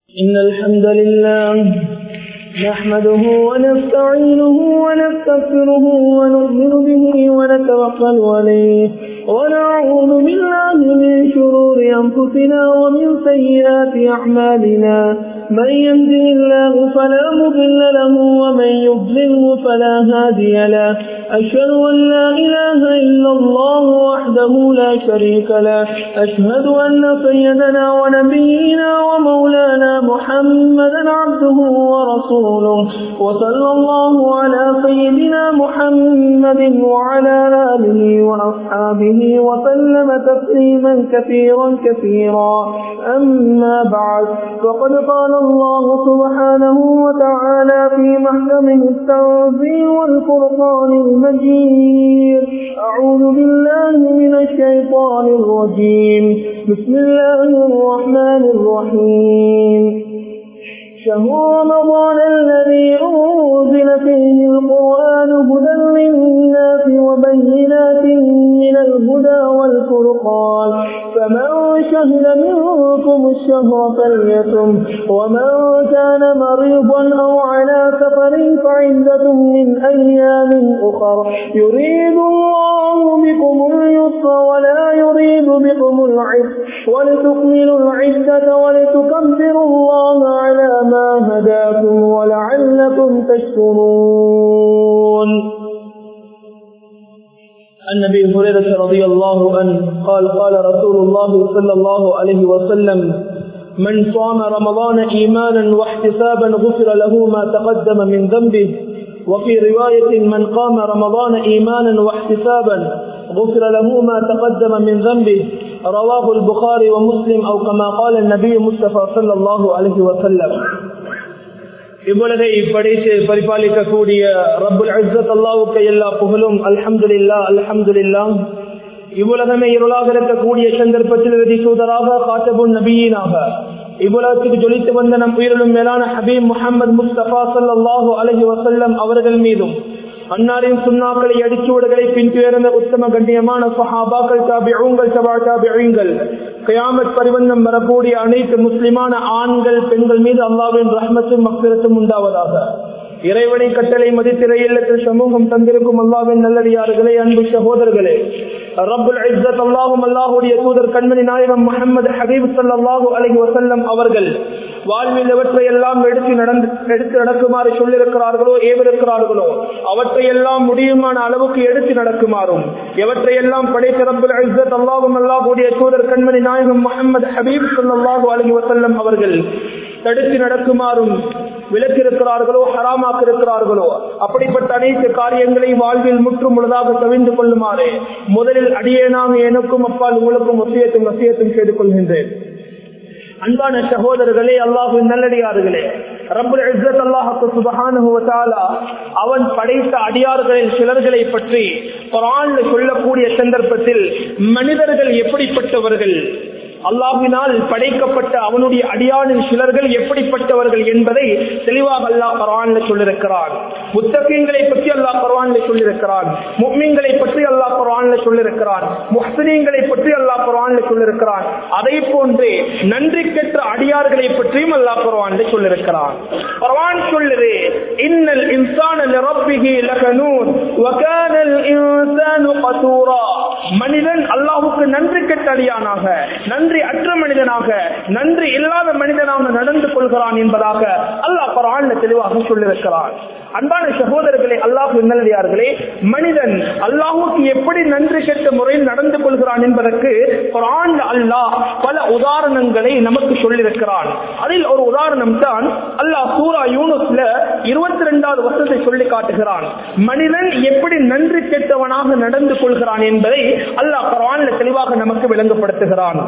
إن الحمد لله نحمده ونستعينه ونستغفره ونؤمن به ونتوكل عليه ونعوذ بالله من شرور أنفسنا ومن سيئات أعمالنا من يهده الله فلا مضل له ومن يضلله فلا هادي له أشهد أن لا إله إلا الله وحده لا شريك له أشهد أن سيدنا ونبينا ومولانا محمدا عبده ورسوله وصلى الله على سيدنا محمد وعلى آله وأصحابه وسلم تسليما كثيرا كثيرا أما بعد فقد قال الله سبحانه وتعالى في محكمه التنزيل والفرقان المجيد أعوذ بالله من الشيطان الرجيم بسم الله الرحمن الرحيم شهر رمضان الذي أنزل فيه القرآن هدى للناس وبينات من الهدى والفرقان فمن شهد منكم الشهر فليتم ومن كان مريضا أو على سفر فعدة من أيام أخر يريد الله بكم اليسر ولا يريد بكم العسر ولتكملوا العدة ولتكبروا الله على ما هداكم ولعلكم تشكرون النبي هريرة رضي الله عنه قال قال رسول الله صلى الله عليه وسلم من صام رمضان إيمانا واحتسابا غفر له ما تقدم من ذنبه وفي رواية من قام رمضان إيمانا واحتسابا غفر له ما تقدم من ذنبه رواه البخاري ومسلم أو كما قال النبي مصطفى صلى الله عليه وسلم இவ்வுலகை படைத்து பரிபாலிக்கக்கூடிய ரப்புல் அஸ்ஸத் அல்லாவுக்கு எல்லா புகழும் அல்ஹம்துலில்லா அல்ஹம்துலில்லா இவ்வுலகமே இருளாக இருக்கக்கூடிய சந்தர்ப்பத்தில் இறுதி சூதராக காத்தபுன் நபியீனாக இவ்வுலகத்துக்கு ஜொலித்து வந்த நம் உயிரிலும் மேலான ஹபீப் முகமது முஸ்தபா சல்லாஹூ அலஹி வசல்லம் அவர்கள் மீதும் அன்னாரின் சுண்ணாக்களை அடிச்சுவடுகளை பின்துயர்ந்த உத்தம கண்ணியமான சஹாபாக்கள் தாபிகள் சபா தாபிகள் கயாமத் பரிவந்தம் வரக்கூடிய அனைத்து முஸ்லிமான ஆண்கள் பெண்கள் மீது அல்லாவின் ரஹ்மத்தும் மக்கிரத்தும் உண்டாவதாக இறைவனை கட்டளை மதித்திரை இல்லத்தில் சமூகம் தந்திருக்கும் அல்லாவின் நல்லடியார்களே அன்பு சகோதரர்களே ரப்புல் இஸ்ஸத் அல்லாஹும் அல்லாஹுடைய தூதர் கண்மணி நாயகம் முகமது ஹபீப் சல்லாஹூ அலஹி வசல்லம் அவர்கள் வாழ்வில் எவற்றை எல்லாம் எடுத்து நடந்து எடுத்து நடக்குமாறு சொல்லியிருக்கிறார்களோ ஏவிருக்கிறார்களோ அவற்றை எல்லாம் முடியுமான அளவுக்கு எடுத்து நடக்குமாறும் எவற்றை எல்லாம் படைத்த ரப்புல் இஸ்ஸத் அல்லாஹும் அல்லாஹுடைய தூதர் கண்மணி நாயகம் முகமது ஹபீப் சல்லாஹூ அலஹி வசல்லம் அவர்கள் தடுத்து நடக்குமாறும் விலக்கிருக்கிறார்களோ ஹராமாக்கிருக்கிறார்களோ அப்படிப்பட்ட அனைத்து காரியங்களை வாழ்வில் முற்றும் முழுதாக தவிர்ந்து கொள்ளுமாறு முதலில் அடியேனாக எனக்கும் அப்பால் உங்களுக்கும் வசியத்தும் வசியத்தும் செய்து கொள்கின்றேன் அன்பான சகோதரர்களே அல்லாஹின் நல்லடியார்களே ரப்புல் இஸ்ஸத் அல்லாஹுக்கு சுபஹானஹு வ தஆலா அவன் படைத்த அடியார்களில் சிலர்களை பற்றி குர்ஆன்ல சொல்லக்கூடிய சந்தர்ப்பத்தில் மனிதர்கள் எப்படிப்பட்டவர்கள் அல்லாஹினால் படைக்கப்பட்ட அவனுடைய அடியானின் சிலர்கள் எப்படிப்பட்டவர்கள் என்பதை தெளிவாக அல்லாஹ் பரவான்ல சொல்லிருக்கிறான் புத்தகங்களை பற்றி அல்லாஹ் பரவான்ல சொல்லிருக்கிறான் முக்மீன்களை பற்றி அல்லாஹ் பரவான்ல சொல்லிருக்கிறான் முஹ்சினீன்களை பற்றி அல்லாஹ் பரவான்ல சொல்லிருக்கிறான் அதை போன்று நன்றி கெட்ட அடியார்களை பற்றியும் அல்லாஹ் பரவான்ல சொல்லிருக்கிறான் பரவான் சொல்லுது இன்னல் இன்சான லரப்பிஹி லகனூன் வகான இன்சானு கசூரா மனிதன் அல்லாஹ்வுக்கு நன்றி கெட்ட அடியானாக நன்றி அற்ற மனிதனாக நன்றி இல்லாத மனிதனாக நடந்து கொள்கிறான் என்பதாக அல்லாஹ் குரான்ல தெளிவாக சொல்லியிருக்கிறான் அன்பான சகோதரர்களே அல்லாஹ் நல்லதார்களே மனிதன் அல்லாஹுக்கு எப்படி நன்றி கெட்ட முறையில் நடந்து கொள்கிறான் என்பதற்கு குரான் அல்லாஹ் பல உதாரணங்களை நமக்கு சொல்லியிருக்கிறான் அதில் ஒரு உதாரணம் தான் அல்லாஹ் சூரா யூனுஸ்ல இருபத்தி ரெண்டாவது வருஷத்தை சொல்லி காட்டுகிறான் மனிதன் எப்படி நன்றி கெட்டவனாக நடந்து கொள்கிறான் என்பதை அல்லாஹ் குரான்ல தெளிவாக நமக்கு விளங்கப்படுத்துகிறான்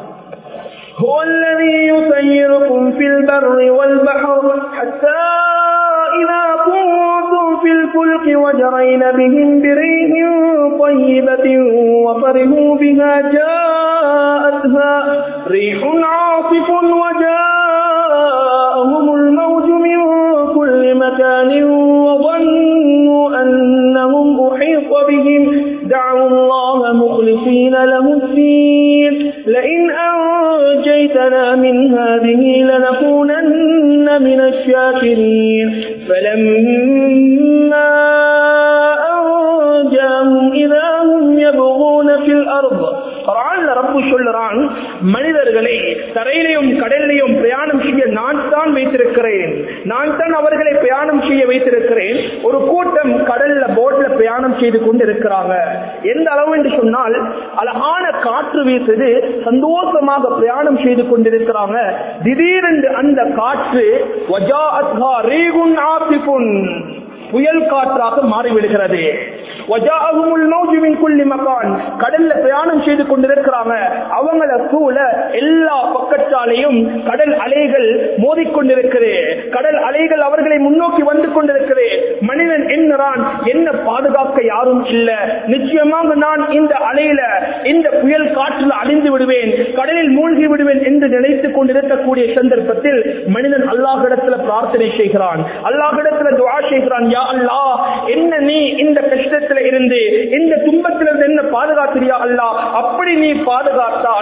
هو الذي يسيركم في البر والبحر حتى إذا كنتم في الفلك وجرين بهم بريح طيبة وفرحوا بها جاءتها ريح عاصف وجاءهم الموج من كل مكان وظنوا أنهم أحيط بهم دعوا الله مخلصين له الدين لئن أنجيتنا من هذه لنكونن من الشاكرين فلما أنجاهم إذا هم يبغون في الأرض குரான்ல ரப்பு சொல்லுறான் மனிதர்களை தரையிலையும் கடலிலையும் பிரயாணம் செய்ய நான் தான் வைத்திருக்கிறேன் நான் தான் அவர்களை பிரயாணம் செய்ய வைத்திருக்கிறேன் ஒரு கூட்டம் கடல்ல போட்ல பிரயாணம் செய்து கொண்டு இருக்கிறாங்க எந்த அளவு என்று சொன்னால் அழகான காற்று வீசுது சந்தோஷமாக பிரயாணம் செய்து கொண்டிருக்கிறாங்க திடீரென்று அந்த காற்று வஜாஅத்ஹா ரீகுன் ஆசிஃபுன் புயல் காற்றாக மாறிவிடுகிறது கடல்ல பிரயாணம் செய்து கொண்டிருக்கிறாங்க அவங்கள சூழ எல்லா பக்கத்தாலையும் கடல் அலைகள் மோதிக்கொண்டிருக்கிறது கடல் அலைகள் அவர்களை முன்னோக்கி வந்து கொண்டிருக்கிறது மனிதன் என்கிறான் என்ன பாதுகாக்க யாரும் இல்ல நிச்சயமாக நான் இந்த அலையில இந்த புயல் காற்றில் அழிந்து விடுவேன் கடலில் மூழ்கி விடுவேன் என்று நினைத்துக் கொண்டிருக்கக்கூடிய சந்தர்ப்பத்தில் மனிதன் அல்லாஹிடத்துல பிரார்த்தனை செய்கிறான் அல்லாஹிடத்துல துவா செய்கிறான் யா அல்லா என்ன நீ இந்த கஷ்டத்துல இருந்து இந்த துன்பத்திலிருந்து என்ன பாதுகாத்திரியா அல்லா அப்படி நீ பாதுகாத்தால்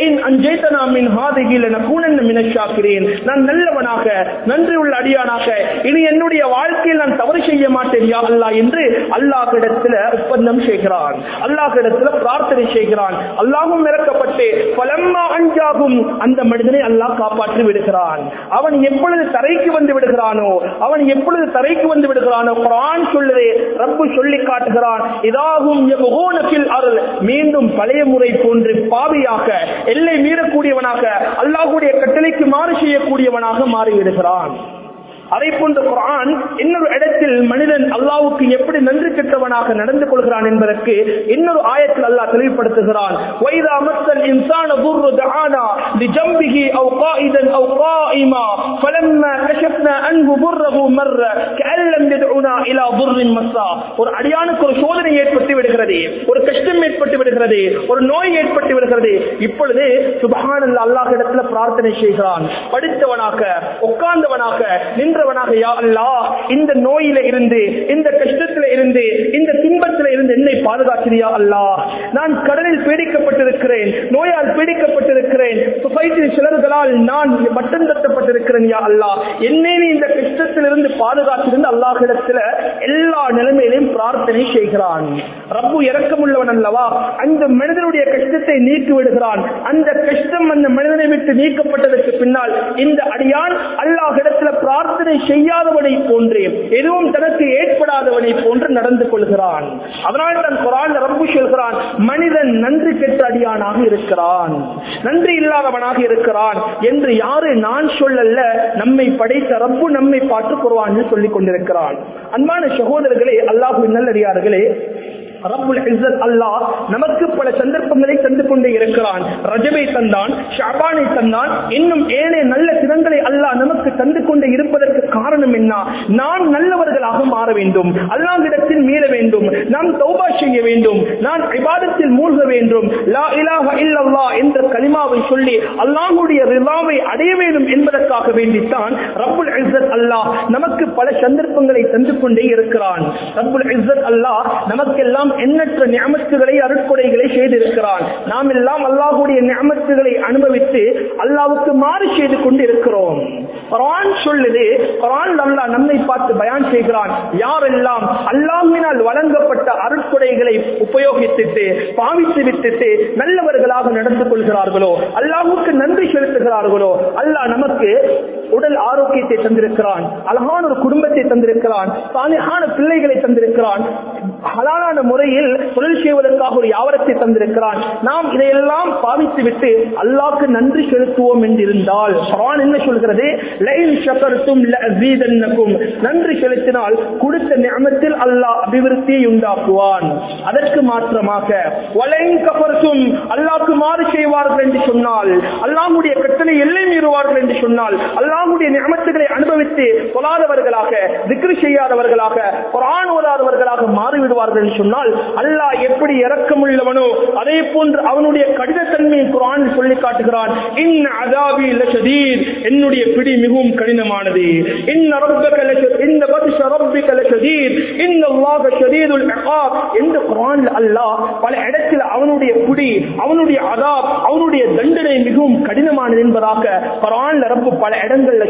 நான் நல்லவனாக நன்றி உள்ள அடியானாக இனி என்னுடைய வாழ்க்கையில் நான் தவறு செய்ய மாட்டேன் யா அல்லா என்று அல்லாஹிடத்துல ஒப்பந்தம் செய்கிறான் அல்லாஹிடத்துல பிரார்த்தனை செய்கிறான் அல்லாஹும் இறக்கப்பட்டு பலம்மா அஞ்சாகும் அந்த மனிதனை அல்லாஹ் காப்பாற்றி விடுகிறான் அவன் எப்பொழுது தரைக்கு வந்து விடுகிறானோ அவன் எப்பொழுது தரைக்கு வந்து விடுகிறானோ குரான் சொல்லுதே ரப்பு சொல்லி காட்டுகிறான் இதாகும் அருள் மீண்டும் பழைய முறை போன்று பாவியாக எல்லை மீறக்கூடியவனாக அல்லாஹுடைய கட்டளைக்கு மாறு செய்யக்கூடியவனாக மாறிவிடுகிறான் அதை போன்ற குரான் இன்னொரு இடத்தில் மனிதன் அல்லாவுக்கு எப்படி நன்றி கெட்டவனாக நடந்து கொள்கிறான் என்பதற்கு இன்னொரு ஆயத்தில் அல்லாஹ் தெளிவுபடுத்துகிறான் வைதா மத்தல் இன்சான ضر دعانا لجنبه او قائدا او قائما فلما كشفنا عنه ضره مر كأن لم يدعنا الى ضر مسا ஒரு அடியானுக்கு ஒரு சோதனை ஏற்பட்டு விடுகிறது ஒரு கஷ்டம் ஏற்பட்டு விடுகிறது ஒரு நோய் ஏற்பட்டு விடுகிறது இப்பொழுது சுபஹானல்ல அல்லாஹ் இடத்துல பிரார்த்தனை செய்கிறான் படித்தவனாக உட்கார்ந்தவனாக நின்றவனாக யா அல்லாஹ் இந்த நோயில இருந்து இந்த கஷ்டத்தில இருந்து இந்த துன்பத்தில இருந்து என்னை பாதுகாக்கிறியா அல்லாஹ் நான் கடலில் பீடிக்கப்பட்டிருக்கிறேன் நோயால் பீடிக்கப்பட்டிருக்கிறேன் சொசைட்டி சிலர்களால் நான் மட்டம் தட்டப்பட்டிருக்கிறேன் யா அல்லாஹ் என்னை நீ இந்த கஷ்டத்திலிருந்து பாதுகாத்திருந்து அல்லாஹிடத்துல எல்லா நிலைமையிலையும் பிரார்த்தனை செய்கிறான் ரப்பு இறக்கமுள்ளவன் அல்லவா அந்த மனிதனுடைய கஷ்டத்தை நீக்கி விடுகிறான் அந்த கஷ்டம் அந்த மனிதனை விட்டு நீக்கப்பட்டதற்கு பின்னால் இந்த அடியான் அல்லாஹிடத்துல பிரார்த்தனை செய்யாதவனை போன்று எதுவும் தனக்கு ஏற்படாதவனை போன்று நடந்து கொள்கிறான் அதனால் தன் குரான் ரப்பு சொல்கிறான் மனிதன் நன்றி கெட்ட அடியானாக இருக்கிறான் நன்றி இல்லாதவனாக இருக்கிறான் என்று யாரு நான் சொல்லல்ல நம்மை படைத்த ரப்பு நம்மை பார்த்து குருவான் சொல்லிக் கொண்டிருக்கிறான் அன்பான சகோதரர்களே அல்லாஹு நல்லடியார்களே ரப்புல் இஸ்ஸத் அல்லாஹ் நமக்கு பல சந்தர்ப்பங்களை தந்து கொண்டே இருக்கிறான் ரஜபை தந்தான் ஷாபானை தந்தான் இன்னும் ஏழை நல்ல தினங்களை அல்லாஹ் நமக்கு தந்து கொண்டே இருப்பதற்கு காரணம் என்ன நாம் நல்லவர்களாக மாற வேண்டும் அல்லாஹ்விடத்தில் மீள வேண்டும் நாம் தௌபா செய்ய வேண்டும் நான் இபாதத்தில் மூழ்க வேண்டும் லா இலாஹ இல்லல்லாஹ் என்ற கலிமாவை சொல்லி அல்லாஹ்வுடைய ரிலாவை அடைய வேண்டும் என்பதற்காக வேண்டித்தான் ரப்புல் இஸ்ஸத் அல்லாஹ் நமக்கு பல சந்தர்ப்பங்களை தந்து கொண்டே இருக்கிறான் ரப்புல் இஸ்ஸத் அல்லாஹ் நமக்கெல்லாம் எண்ணற்ற ஞாபகத்துகளை அருட்கொடைகளை செய்திருக்கிறான் நாம் எல்லாம் அல்லாஹுடைய ஞாபகத்துகளை அனுபவித்து அல்லாவுக்கு மாறு செய்து கொண்டு இருக்கிறோம் குரான் சொல்லுது குரான் அல்லாஹ் நம்மை பார்த்து பயான் செய்கிறான் யாரெல்லாம் அல்லாஹினால் வழங்கப்பட்ட அருட்கொடைகளை உபயோகித்துட்டு பாவித்து விட்டுட்டு நல்லவர்களாக நடந்து கொள்கிறார்களோ அல்லாஹுக்கு நன்றி செலுத்துகிறார்களோ அல்லாஹ் நமக்கு உடல் ஆரோக்கியத்தை தந்திருக்கிறான் அழகான ஒரு குடும்பத்தை தந்திருக்கிறான் சாலிகான பிள்ளைகளை தந்திருக்கிறான் ஹலாலான முறையில் தொழில் செய்வதற்காக ஒரு யாவரத்தை தந்திருக்கிறான் நாம் இதையெல்லாம் பாவித்து விட்டு அல்லாஹ்க்கு நன்றி செலுத்துவோம் என்றிருந்தால் குர்ஆன் என்ன சொல்கிறது லைன் ஷக்கர்தும் லஅஸீதன்னகும் நன்றி செலுத்தினால் கொடுத்த நியமத்தில் அல்லாஹ் அபிவிருத்தியை உண்டாக்குவான் அதற்கு மாற்றமாக வலைன் கஃபர்தும் அல்லாஹ்க்கு மாறு செய்வார்கள் என்று சொன்னால் அல்லாஹ்வுடைய கட்டளை எல்லை மீறுவார்கள் என்று சொன்னால் அல்லாஹ்வுடைய நியமத்துகளை அனுபவித்து கொள்ளாதவர்களாக திக்ரு செய்யாதவர்களாக குர்ஆன் ஓதாதவர்களாக மாறிவிடுவார்கள் என்று சொன்னால் அல்லாஹ் எப்படி இரக்கமுள்ளவனோ அதே போன்று அவனுடைய கடிதத்தன்மையை குரான் சொல்லி காட்டுகிறான் இன் அதாபி லஷதீத் என்னுடைய பிடி மிகவும் கடினமானது இன் ரப்பக லஷ இந்த பத்ஷ ரப்பிக லஷதீத் இன் அல்லாஹ் ஷதீதுல் இகாப் என்று குர்ஆன்ல அல்லாஹ் பல இடத்தில் அவனுடைய பிடி அவனுடைய அதாப் அவனுடைய தண்டனை மிகவும் கடினமானது என்பதாக குர்ஆன்ல ரப்பு பல இடங்கள்ல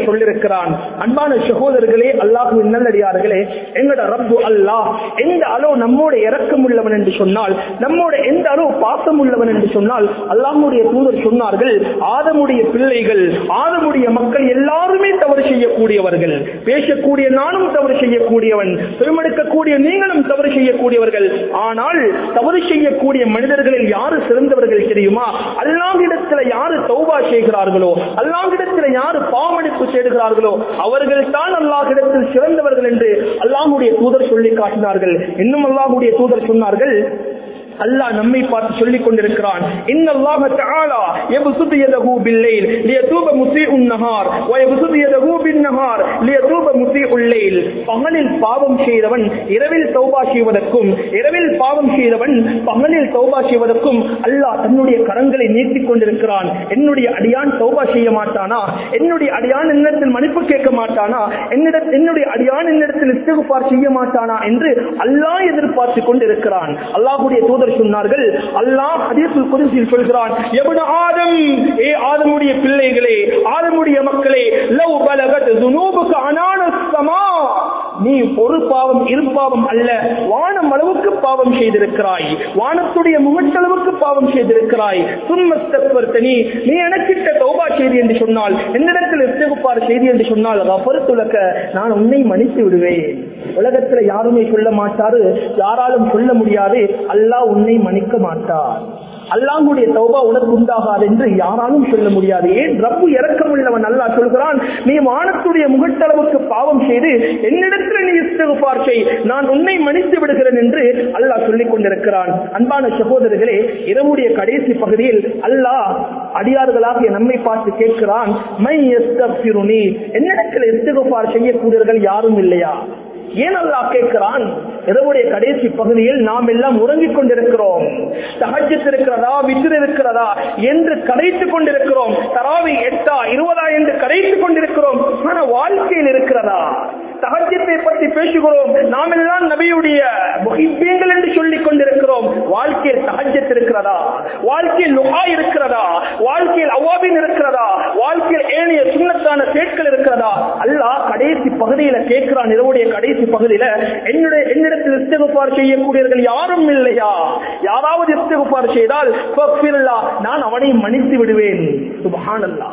சொல்லிருக்கிறான் அன்பான சகோதரர்களே அல்லாஹுவின் நல்லடியார்களே எங்கட ரப்பு அல்லாஹ் எந்த அளவு நம்மோட இரக்கம் உள்ளவன் என்று சொன்னால் நம்மோட எந்த அளவு பாசம் உள்ளவன் என்று சொன்னால் அல்லாஹுடைய தூதர் சொன்னார்கள் ஆதமுடைய பிள்ளைகள் ஆதமுடைய மக்கள் எல்லாருமே தவறு செய்யக்கூடியவர்கள் பேசக்கூடிய நானும் தவறு செய்யக்கூடியவன் பெருமெடுக்கக்கூடிய நீங்களும் தவறு செய்யக்கூடியவர்கள் ஆனால் தவறு செய்யக்கூடிய மனிதர்களில் யாரு சிறந்தவர்கள் தெரியுமா அல்லாஹிடத்துல யாரு தௌபா செய்கிறார்களோ அல்லாஹிடத்துல யாரு பாவமடிப்பு செய்கிறார்களோ அவர்கள் தான் அல்லாஹிடத்தில் சிறந்தவர்கள் என்று அல்லாஹுடைய தூதர் சொல்லி காட்டினார்கள் இன்னும் அல்லாஹுடைய தூதர் சொன்னார்கள் அல்லாஹ் நம்மை பார்த்து சொல்லிக் கொண்டிருக்கிறான் இன்னல்லாஹ தஆலா யப்சுது யதஹு பில்லைல் லியதூப முஸீஉன் நஹார் வ யப்சுது யதஹு பின்னஹார் லியதூப முஸீஉல் லைல் பகலில் பாவம் செய்தவன் இரவில் தௌபா செய்வதற்கும் இரவில் பாவம் செய்தவன் பகலில் தௌபா செய்வதற்கும் அல்லாஹ் தன்னுடைய கரங்களை நீட்டிக் கொண்டிருக்கிறான் என்னுடைய அடியான் தௌபா செய்ய மாட்டானா என்னுடைய அடியான் என்னிடத்தில் மன்னிப்பு கேட்க மாட்டானா என்னிடம் என்னுடைய அடியான் என்னிடத்தில் இஸ்திகுபார் செய்ய மாட்டானா என்று அல்லாஹ் எதிர்பார்த்து கொண்டிருக்கிறான் அல்லாஹ்வுடைய தூதர் சொன்னார்கள் அல்லாஹ் ஹதீஸுல் குதுஸில் சொல்கிறான் எபுன ஆதம் ஏ ஆதமுடைய பிள்ளைகளே ஆதமுடைய மக்களே லவ் பலகத் ذنوبك அனான ஸமா நீ ஒரு பாவம் இரு பாவம் அல்ல வானம் அளவுக்கு பாவம் செய்திருக்கிறாய் வானத்துடைய முகட்டளவுக்கு பாவம் செய்திருக்கிறாய் சும்மஸ்தப்பர்த்தனி நீ எனக்கிட்ட தௌபா செய்தி என்று சொன்னால் என்னிடத்தில் இஸ்திகுபார் செய்தி என்று சொன்னால் கஃபருத்துலக்க நான் உன்னை மன்னித்து விடுவேன் உலகத்துல யாருமே சொல்ல மாட்டாரு யாராலும் சொல்ல முடியாது அல்லாஹ் உன்னை மன்னிக்க மாட்டார் அல்லாஹுடைய தௌபா உனக்கு உண்டாகாது என்று யாராலும் சொல்ல முடியாது ஏன் ரப்பு இறக்கம் உள்ளவன் அல்லாஹ் சொல்கிறான் நீ வானத்துடைய முகட்டளவுக்கு பாவம் செய்து என்னிடத்தில் நீ இஸ்திகுபார் செய் நான் உன்னை மன்னித்து விடுகிறேன் என்று அல்லாஹ் சொல்லிக் கொண்டிருக்கிறான் அன்பான சகோதரர்களே இரவுடைய கடைசி பகுதியில் அல்லாஹ் அடியார்களாகிய நம்மை பார்த்து கேட்கிறான் மை எஸ்தபிருனி என்னிடத்தில் இஸ்திகுபார் செய்யக்கூடியவர்கள் யாரும் இல்லையா ஏன் அல்லாஹ் கேட்கிறான் இரவுடைய கடைசி பகுதியில் நாம் எல்லாம் உறங்கிக் கொண்டிருக்கிறோம் தகஜத் இருக்கிறதா வித்திர இருக்கிறதா என்று கரைத்துக் கொண்டிருக்கிறோம் தராவி எட்டா இருபதா என்று கரைத்துக் கொண்டிருக்கிறோம் ஆனா வாழ்க்கையில் இருக்கிறதா தகஜத்தை பற்றி பேசுகிறோம் நாம் எல்லாம் நபியுடைய முகிப்பீங்கள் என்று சொல்லிக் கொண்டிருக்கிறோம் வாழ்க்கையில் தகஜத் இருக்கிறதா வாழ்க்கையில் லுகா இருக்கிறதா வாழ்க்கையில் அவாபின் இருக்கிறதா வாழ்க்கையில் ஏனைய சுண்ணத்தான சேட்கள் இருக்கிறதா அல்லாஹ் கடைசி பகுதியில கேட்கிறான் இரவுடைய கடைசி பகுதியில என்னுடைய என்னிடத்தில் இஸ்திகுபார் செய்யக்கூடியவர்கள் யாரும் இல்லையா யாராவது இஸ்திகுபார் செய்தால் ஃபக்ஃபிருல்லா, நான் அவனை மன்னித்து விடுவேன் சுபஹானல்லாஹ்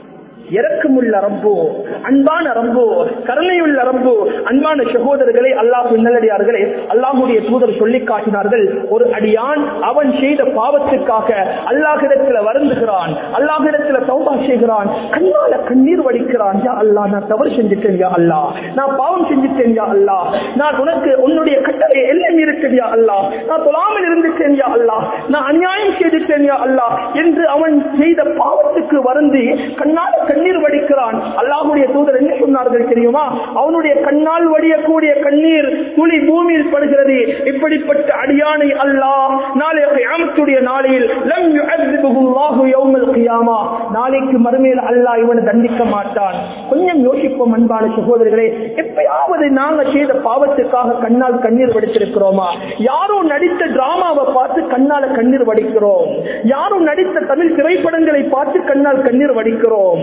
இரக்கமுள்ள ரப்போ அன்பான ரப்போ கருணையுள்ள ரப்போ அன்பான சகோதரர்களே அல்லாஹ் நல்லடியார்களே அல்லாஹுடைய தூதர் சொல்லி காட்டினார்கள் ஒரு அடியான் அவன் செய்த பாவத்துக்காக அல்லாஹிடத்துல வருந்துகிறான் அல்லாஹிடத்துல சௌபா செய்கிறான் கண்ணால கண்ணீர் வடிக்கிறான் யா அல்லாஹ் நான் தவறு செஞ்சுட்டேன் யா அல்லாஹ் நான் பாவம் செஞ்சுட்டேன் யா அல்லாஹ் நான் உனக்கு உன்னுடைய கட்டளை எல்லை மீறிட்டேன் யா அல்லாஹ் நான் தொழாமல் இருந்துட்டேன் யா அல்லாஹ் நான் அநியாயம் செய்துட்டேன் யா அல்லாஹ் என்று அவன் செய்த பாவத்துக்கு வருந்தி கண்ணால கண்ணீர் வடிக்கிறான் அல்லாஹுடைய தூதர் என்ன சொன்னார்கள் தெரியுமா அவனுடைய கண்ணால் வடியக்கூடிய கண்ணீர் துளி பூமியில் படுகிறது இப்படிப்பட்ட அடியானை அல்லாஹ் நாளைய கியாமத்துடைய நாளையில் லம் யுஅذிபுஹு அல்லாஹு யௌமல் கியாமா நாளைக்கு மறுமையில் அல்லாஹ் இவனை தண்டிக்க மாட்டான் கொஞ்சம் யோசிப்போம் அன்பான சகோதரர்களே எப்பயாவது நாங்க செய்த பாவத்துக்காக கண்ணால் கண்ணீர் வடித்திருக்கிறோமா யாரோ நடித்த டிராமாவை பார்த்து கண்ணால கண்ணீர் வடிக்கிறோம் யாரோ நடித்த தமிழ் திரைப்படங்களை பார்த்து கண்ணால் கண்ணீர் வடிக்கிறோம்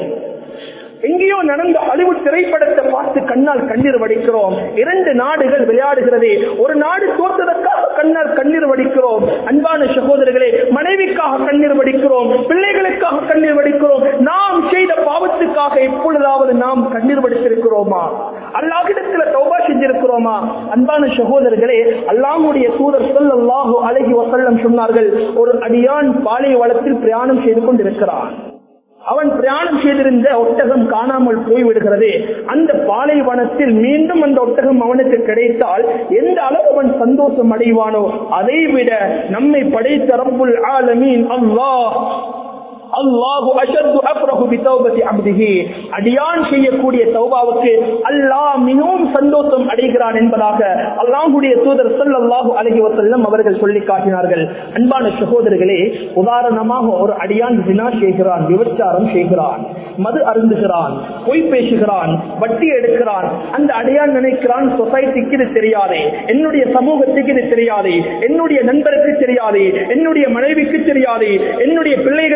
எங்கேயோ நடந்த அழிவு திரைப்படத்தை பார்த்து கண்ணால் கண்ணீர் வடிக்கிறோம் இரண்டு நாடுகள் விளையாடுகிறது ஒரு நாடு தோற்றதற்காக கண்ணால் கண்ணீர் வடிக்கிறோம் அன்பான சகோதரர்களே மனைவிக்காக கண்ணீர் வடிக்கிறோம் பிள்ளைகளுக்காக கண்ணீர் வடிக்கிறோம் நாம் செய்த பாவத்துக்காக எப்பொழுதாவது நாம் கண்ணீர் வடித்திருக்கிறோமா அல்லாஹிடத்துல தௌபா செஞ்சிருக்கிறோமா அன்பான சகோதரர்களே அல்லாஹுடைய தூதர் சொல்லல்லாஹு அழகி வசல்லம் சொன்னார்கள் ஒரு அடியான் பாலை வளத்தில் பிரயாணம் செய்து கொண்டிருக்கிறான் அவன் பிரயாணம் செய்திருந்த ஒட்டகம் காணாமல் போய்விடுகிறது அந்த பாலைவனத்தில் மீண்டும் அந்த ஒட்டகம் அவனுக்கு கிடைத்தால் எந்த அளவு அவன் சந்தோஷம் அடைவானோ அதை விட நம்மை படைத்த ரப்புல் ஆலமீன் அல்லாஹ் அல்லாஹு அஷத்து அப்ரஹு பிதௌபதி அப்திஹி அடியான் செய்யக்கூடிய தௌபாவுக்கு அல்லாஹ் மிகவும் சந்தோஷம் அடைகிறான் என்பதாக அல்லாஹுடைய தூதர் ஸல்லல்லாஹு அலைஹி வஸல்லம் அவர்கள் சொல்லி காட்டினார்கள் அன்பான சகோதரர்களே உதாரணமாக ஒரு அடியான் வினா செய்கிறான் விபச்சாரம் செய்கிறான் மது அருந்துகிறான் பொய் பேசுகிறான் வட்டி எடுக்கிறான் அந்த அடியான் நினைக்கிறான் சொசைட்டிக்கு இது தெரியாதே என்னுடைய சமூகத்துக்கு இது தெரியாதே என்னுடைய நண்பருக்கு தெரியாதே என்னுடைய மனைவிக்கு தெரியாதே என்னுடைய பிள்ளைகளுக்கு தெரியாது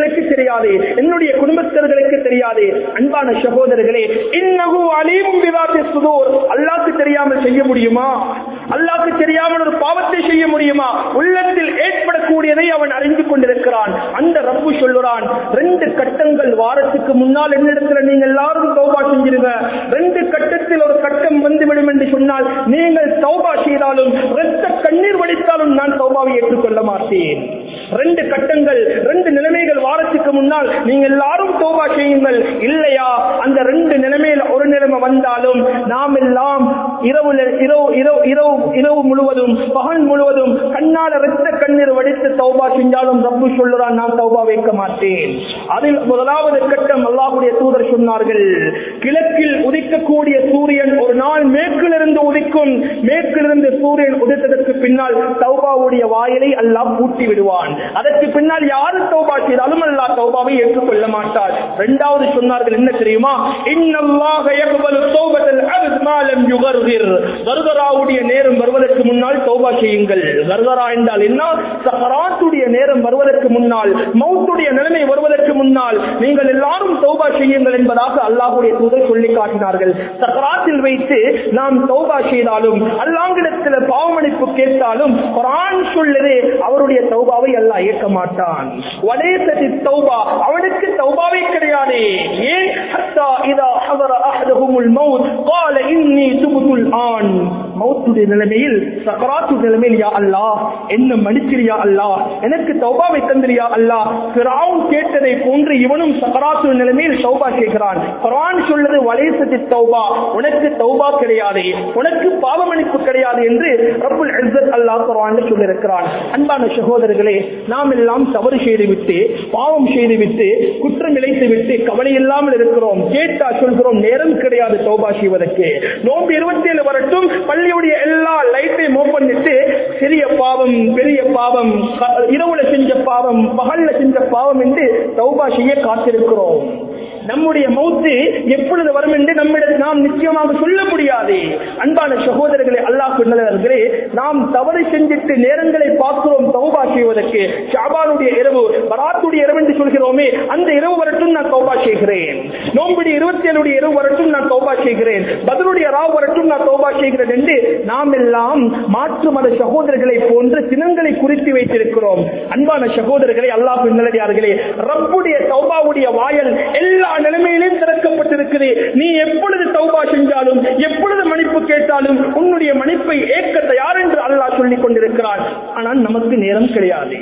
தெரியாது என்னுடைய குடும்பஸ்தர்களுக்கு தெரியாது அன்பான சகோதரர்களே இன்னகு அலீமும் விவாதி சுதூர் அல்லாக்கு தெரியாமல் செய்ய முடியுமா அல்லாக்கு தெரியாமல் ஒரு பாவத்தை செய்ய முடியுமா உள்ளத்தில் ஏற்படக்கூடியதை அவன் அறிந்து கொண்டிருக்கிறான் அந்த ரப்பு சொல்லுறான் ரெண்டு கட்டங்கள் வாரத்துக்கு முன்னால் என்னிடத்துல நீங்க எல்லாரும் தௌபா செஞ்சிருங்க ரெண்டு கட்டத்தில் ஒரு கட்டம் வந்துவிடும் என்று சொன்னால் நீங்கள் தௌபா செய்தாலும் ரத்த கண்ணீர் வடித்தாலும் நான் தௌபாவை ஏற்றுக்கொள்ள மாட்டேன் ரெண்டு கட்டங்கள் ரெண்டு நிலைமைகள் வாரத்துக்கு முன்னால் நீங்க எல்லாரும் தோபா செய்யுங்கள் இல்லையா அந்த ரெண்டு நிலைமையில ஒரு நிலைமை வந்தாலும் நாம் எல்லாம் இரவு இரவு இரவு இரவு இரவு முழுவதும் பகல் முழுவதும் கண்ணால ரத்த கண்ணீர் வடித்து தௌபா செஞ்சாலும் ரப்பு சொல்லுறான் நான் தௌபா வைக்க மாட்டேன் அதில் முதலாவது கட்டம் அல்லாஹுடைய தூதர் சொன்னார்கள் கிழக்கில் உதிக்கக்கூடிய சூரியன் ஒரு நாள் மேற்கிலிருந்து உதிக்கும் மேற்கிலிருந்து சூரியன் உதித்ததற்கு பின்னால் தௌபாவுடைய வாயிலை அல்லாஹ் பூட்டி விடுவான் அதற்கு பின்னால் யாரு தௌபா செய்தாலும் அல்லாஹ் தௌபாவை ஏற்றுக்கொள்ள மாட்டார் இரண்டாவது சொன்னார்கள் என்ன தெரியுமா இன்னல்லாஹ யக்பலு தௌபத்தல் அப்த் மா லம் யுகர்கிர் கர்கராவுடைய நேரம் வருவதற்கு முன்னால் தௌபா செய்யுங்கள் கர்கரா என்றால் என்ன சஹராத்துடைய நேரம் வருவதற்கு முன்னால் மௌத்துடைய நிலைமை வருவதற்கு முன்னால் நீங்கள் எல்லாரும் தௌபா செய்யுங்கள் என்பதாக அல்லாஹுடைய தூதர் சொல்லி காட்டினார்கள் சஹராத்தில் வைத்து நாம் தௌபா செய்தாலும் அல்லாங்கிடத்தில் பாவமணிப்பு கேட்டாலும் குரான் சொல்லுது அவருடைய தௌபாவை அல்லாஹ் ஏற்க மாட்டான் வலேசதி தௌபா அவனுக்கு தௌபாவே கிடையாது ஏன் ஹத்தா இதா ஹதர அஹதஹுமுல் மௌத் قال இன்னி துபுத்துல் ஆன் மௌத்துடைய நிலைமையில் சக்கராத்து நிலைமையில் யா அல்லாஹ் என்ன மன்னிச்சிரியா அல்லாஹ் எனக்கு தௌபாவை தந்திரியா அல்லாஹ் ஃபிரௌன் கேட்டதை போன்று இவனும் சக்கராத்து நிலைமையில் தௌபா கேட்கிறான் குர்ஆன் சொல்லுது வலேசதி தௌபா உனக்கு தௌபா கிடையாது உனக்கு பாவமன்னிப்பு கிடையாது என்று ரப்புல் இஸ்ஸத் அல்லாஹ் குர்ஆனில் சொல்லியிருக்கிறான் அன்பான சகோதரர்களே நாம் எல்லாம் தவறு செய்துவிட்டு பாவம் செய்துவிட்டு குற்றம் இழைத்து விட்டு கவலை இல்லாமல் இருக்கிறோம் கேட்டா சொல்கிறோம் நேரம் கிடையாது தௌபா செய்வதற்கு நோம்பு இருபத்தி ஏழு வரட்டும் பள்ளியுடைய எல்லா லைட்டையும் ஓபன் பண்ணிட்டு சிறிய பாவம் பெரிய பாவம் க- இரவுல செஞ்ச பாவம் பகல்ல செஞ்ச பாவம் என்று தௌபா செய்ய காத்திருக்கிறோம் நம்முடைய மௌத்து எப்பொழுது வரும் என்று நம்மிடம் நாம் நிச்சயமாக சொல்ல முடியாது அன்பான சகோதரர்களே அல்லாஹ் சொன்னவர்களே நாம் தவறு செஞ்சிட்டு நேரங்களை பார்க்கிறோம் தௌபா செய்வதற்கு ஷாபானுடைய இரவு பராத்துடைய இரவு என்று சொல்கிறோமே அந்த இரவு வரட்டும் நான் தௌபா செய்கிறேன் நோம்புடி இருபத்தி ஏழுடைய இரவு வரட்டும் நான் தௌபா செய்கிறேன் பதிலுடைய ராவ் வரட்டும் நான் தௌபா செய்கிறேன் என்று நாம் எல்லாம் மாற்று மத சகோதரர்களை போன்று தினங்களை குறித்து வைத்திருக்கிறோம் அன்பான சகோதரர்களே அல்லாஹ் நல்லடியார்களே ரப்புடைய தௌபாவுடைய வாயல் எல்லா நிலைமையிலும் திறக்கப்பட்டிருக்குது நீ எப்பொழுது தௌபா செஞ்சாலும் எப்பொழுது மன்னிப்பு கேட்டாலும் உன்னுடைய மன்னிப்பை ஏற்க தயார் என்று அல்லாஹ் சொல்லிக் கொண்டிருக்கிறான் ஆனால் நமக்கு நேரம் கிடையாது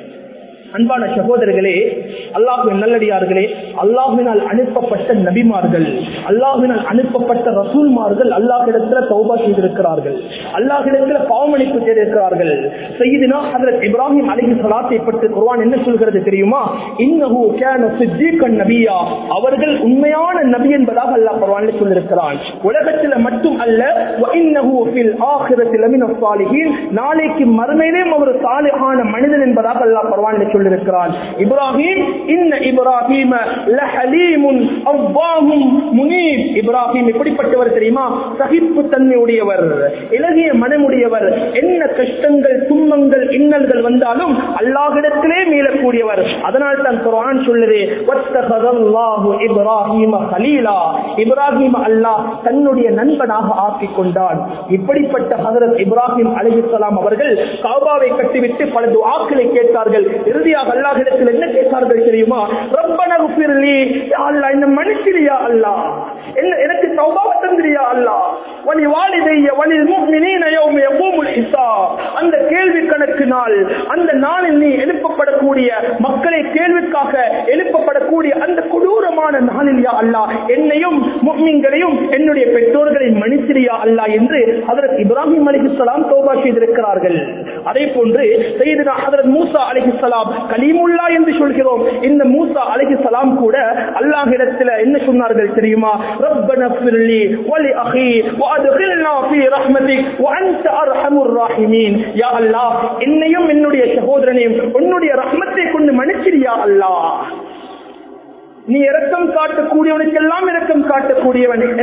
அன்பான சகோதரர்களே அல்லாஹுவின் நல்லடியார்களே அல்லாஹுவினால் அனுப்பப்பட்ட நபிமார்கள் அல்லாஹுவினால் அனுப்பப்பட்ட ரசூல்மார்கள் அல்லாஹிடத்துல தௌபா செய்திருக்கிறார்கள் அல்லாஹிடத்துல பாவமளிப்பு செய்திருக்கிறார்கள் செய்தினா ஹதரத் இப்ராஹிம் அலைஹி ஸலாத்தை பற்றி குர்ஆன் என்ன சொல்கிறது தெரியுமா இன்னஹு கான சித்திகன் நபியா அவர்கள் உண்மையான நபி என்பதாக அல்லாஹ் குர்ஆனில் சொல்லியிருக்கிறான் உலகத்தில் மட்டும் அல்ல வ இன்னஹு ஃபில் ஆখিরাতি லமின ஸாலிஹீன் நாளைக்கு மறுமையிலும் அவர் சாலிஹான மனிதன் என்பதாக அல்லாஹ் குர்ஆனில் சொல்லியிருக்கிறான் இப்ராஹிம் இன்ன இப்ராஹிம லஹலீமுன் அவ்வாஹும் முனீப் இப்ராஹிம் எப்படிப்பட்டவர் தெரியுமா சகிப்பு தன்மை உடையவர் இலகிய மனமுடையவர் என்ன கஷ்டங்கள் துன்பங்கள் இன்னல்கள் வந்தாலும் அல்லாஹ்விடத்திலே மீளக்கூடியவர் அதனால் தான் குர்ஆன் சொல்லுது வத்தகதல்லாஹு இப்ராஹிம கலீலா இப்ராஹிம் அல்லாஹ் தன்னுடைய நண்பனாக ஆக்கிக் கொண்டான் இப்படிப்பட்ட ஹஜரத் இப்ராஹிம் அலைஹிஸ்ஸலாம் அவர்கள் காபாவை கட்டிவிட்டு பல துஆக்களை கேட்டார்கள் இறுதியாக அல்லாஹ்விடத்தில் என்ன கேட்டார்கள் தெரியுமா ரப்பன குஃபிர்லி யா அல்லாஹ் என்ன மன்னிச்சிரியா அல்லாஹ் என்ன எனக்கு தௌபா தந்திரியா அல்லாஹ் வலி வாலிதைய வலில் முஃமினீன யௌம யகூமுல் ஹிசாப் அந்த கேள்வி கணக்கு நாள் அந்த நாளில் நீ எழுப்பப்படக்கூடிய மக்களை கேள்விக்காக எழுப்பப்படக்கூடிய அந்த கொடூரமான நாளில் யா அல்லாஹ் என்னையும் முஃமின்களையும் என்னுடைய பெற்றோர்களை மன்னிச்சிரியா அல்லாஹ் என்று ஹஜரத் இப்ராஹிம் அலைஹிஸ்ஸலாம் தௌபா செய்திருக்கிறார்கள் அதே போன்று சையதுனா ஹஜரத் மூசா அலைஹிஸ்ஸலாம் கலீமுல்லா என்று சொல்கிறோம் இந்த மூசா அலைஹிஸ்ஸலாம் கூட அல்லாஹ்விடத்தில் என்ன சொன்னார்கள் தெரியுமா ரப்பன ஃபிர்லி வலி அஹி வஅத்கில்னா ஃபீ ரஹ்மதிக் வஅன்த அர்ஹமுர் ராஹிமீன் யா அல்லாஹ் என்னையும் என்னுடைய சகோதரனையும் உன்னுடைய ரஹ்மத்தை கொண்டு மன்னிச்சிரியா அல்லாஹ் நீ இரக்கம் காட்டக்கூடியவனுக்கெல்லாம் இரக்கம் காட்டக்கூடியவன் எனக்கு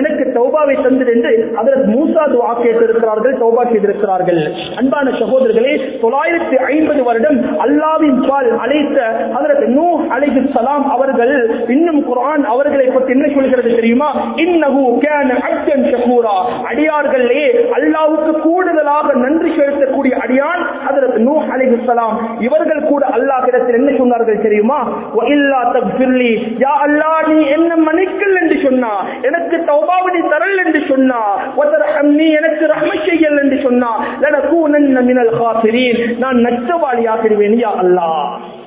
தௌபாவை தந்தது என்று அதற்கு மூசா துவா கேட்டிருக்கிறார்கள் தௌபா செய்திருக்கிறார்கள் அன்பான சகோதரர்களே தொள்ளாயிரத்தி ஐம்பது வருடம் அல்லாவின் பால் அழைத்த அதற்கு நூ அலைஹி சலாம் அவர்கள் இன்னும் குர்ஆன் அவர்களை பற்றி என்ன சொல்கிறது தெரியுமா இன்னஹு கான அப்தன் ஷகூரா அடியார்களே அல்லாஹ்வுக்கு கூடுதலாக நன்றி செலுத்தக்கூடிய அடியான் அதற்கு நூ அலைஹி சலாம் இவர்கள் கூட அல்லாஹ்விடத்தில் என்ன சொன்னார்கள் தெரியுமா வ இல்லா தக்ஃபிர்லி யா அல்லாஹ் நீ என்ன மன்னிக்கல் என்று சொன்னா எனக்கு தௌபாவை நீ தரல் என்று சொன்னா வதர்ஹம்னி எனக்கு ரஹ்மத் செய்யல் என்று சொன்னா லனகூனன்ன மினல் காஃபிரீன் நான் நஷ்டவாளியாகிடுவேன் யா அல்லாஹ்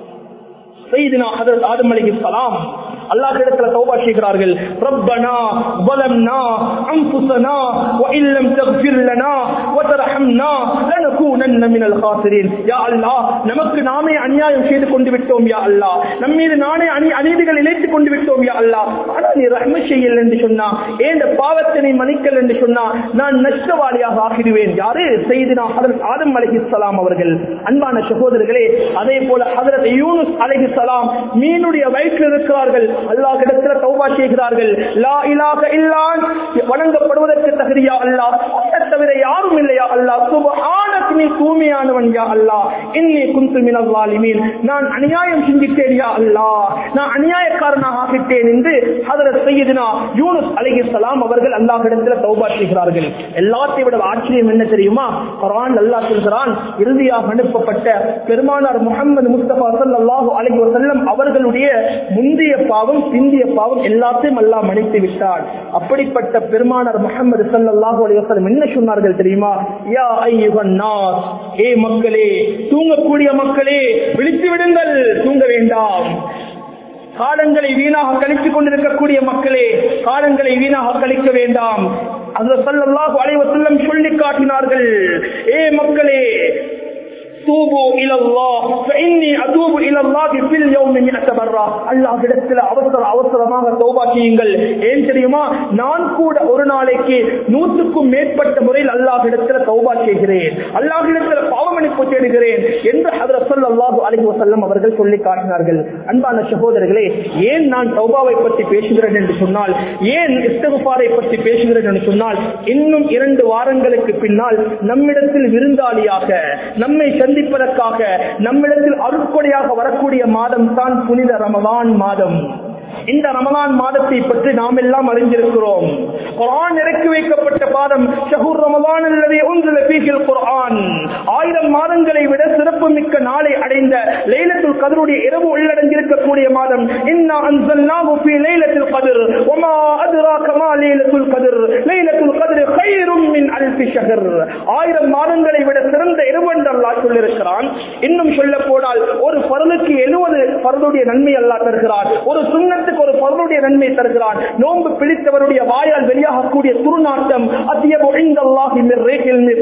சையதுனா ஹஜரத் ஆதம் அலைஹிஸ்ஸலாம் அல்லாஹ் இடத்துல தௌபா செய்கிறார்கள் ரப்பனா ظلمنا انفسنا وان لم تغفر لنا وترحمنا لنكونن من الخاسرين يا الله நமக்கு நாமே அநியாயம் செய்து கொண்டு விட்டோம் யா அல்லாஹ் நம் மீது நானே அநீ அநீதிகள் இழைத்துக் கொண்டு விட்டோம் யா அல்லாஹ் ஆனா நீ ரஹ்ம செய்யல் என்று சொன்னா ஏந்த பாவத்தை நீ மன்னிக்கல் என்று சொன்னா நான் நஷ்டவாளியாக ஆகிடுவேன் யாரு செய்தினா ஹதரத் ஆதம் அலைஹிஸ்ஸலாம் அவர்கள் அன்பான சகோதரர்களே அதே போல ஹதரத் யூனுஸ் அலைஹிஸ்ஸலாம் மீனுடைய வயிற்றில் இருக்கிறார்கள் அல்லாஹ் இடத்துல தௌபா செய்கிறார்கள் லா இலாக இல்லான் வணங்கப்படுவதற்கு தகுதியா அல்லாஹ் உன்னை தவிர யாரும் இல்லையா அல்லாஹ் சுபஹானக் நீ தூய்மையானவன் யா அல்லாஹ் இன்னி குந்து மினல் ஸாலிமீன் நான் அநியாயம் செஞ்சிட்டேன் யா அல்லாஹ் நான் அநியாயக்காரனாக ஆகிட்டேன் என்று ஹதரத் சையதுனா யூனுஸ் அலைஹிஸ்ஸலாம் அவர்கள் அல்லாஹ் இடத்துல தௌபா செய்கிறார்கள் எல்லாத்தையும் விட ஆச்சரியம் என்ன தெரியுமா குர்ஆன் அல்லாஹ் சொல்கிறான் இறுதியாக அனுப்பப்பட்ட பெருமானார் முஹம்மது முஸ்தபா ஸல்லல்லாஹு அலைஹி வஸல்லம் அவர்களுடைய முந்தைய பாவம் பிந்திய பாவம் எல்லாத்தையும் அல்லாஹ் மன்னித்து விட்டார் அப்படிப்பட்ட பெருமானார் முஹம்மது ஸல்லல்லாஹு அலைஹி வஸல்லம் என்ன சொன்னார்கள் தெரியுமா யா அய்யுஹன் நாஸ் ஏ மக்களே தூங்கக்கூடிய மக்களே விழித்து விடுங்கள் தூங்க வேண்டாம் காலங்களை வீணாக கழித்துக் கொண்டிருக்கக்கூடிய மக்களே காலங்களை வீணாக கழிக்க வேண்டாம் அது சல்லல்லாஹு அலைஹி வஸல்லம் சொல்லி காட்டினார்கள் ஏ மக்களே தூபு இலல்லாஹ் ஃபஇன்னி அதூபு இலல்லாஹி ஃபில் யௌமி மிஅத மர்ரா அல்லாஹ்விடத்தில் அவசர அவசரமாக தௌபா செய்யுங்கள் ஏன் தெரியுமா நான் கூட ஒரு நாளைக்கு நூற்றுக்கும் மேற்பட்ட முறையில் அல்லாஹ்விடத்தில் தௌபா செய்கிறேன் அல்லாஹ்விடத்தில் பாவமன்னிப்பு தேடுகிறேன் என்று ஹஜ்ரத் ஸல்லல்லாஹு அலைஹி வஸல்லம் அவர்கள் சொல்லி காட்டினார்கள் அன்பான சகோதரர்களே ஏன் நான் தௌபாவை பற்றி பேசுகிறேன் என்று சொன்னால் ஏன் இஸ்திக்ஃபாரை பற்றி பேசுகிறேன் என்று சொன்னால் இன்னும் இரண்டு வாரங்களுக்கு பின்னால் நம்மிடத்தில் விருந்தாளியாக நம்மை சந்திப்பதற்காக நம்மிடத்தில் அருட்கொடையாக வரக்கூடிய மாதம் தான் புனித ரமலான் மாதம் இந்த ரமலான் மாதத்தை பற்றி நாம் எல்லாம் அறிந்திருக்கிறோம் குர்ஆன் இறக்கி வைக்கப்பட்ட பாதம் ஷஹூர் ரமலான் அல்லது உங்கள் பீகில் குர்ஆன் ஆயிரம் மாதங்களை விட சிறப்பு மிக்க நாளை அடைந்த லைலத்துல் கதருடைய இரவு உள்ளடங்கியிருக்கக்கூடிய மாதம் இன்னா அன்சல்னாஹு ஃபீ லைலத்துல் கத்ர் வமா அத்ராக மா லைலத்துல் கத்ர் லைலத்துல் கத்ர் கைரும் மின் அல்ஃபி ஷஹர் ஆயிரம் மாதங்களை விட சிறந்த இரவு என்று அல்லாஹ் சொல்லியிருக்கிறான் இன்னும் சொல்ல போனால் ஒரு பருளுக்கு எழுபது பருளுடைய நன்மை அல்லாஹ் தருகிறார் ஒரு சுண்ணத்துக்கு ஒரு பருளுடைய நன்மை தருகிறான் நோன்பு பிடித்தவருடைய வாயால் வெளியாகக்கூடிய துருநாட்டம் அத்தியபு இந்தல்லாஹி மிர் ரேகில் மிர்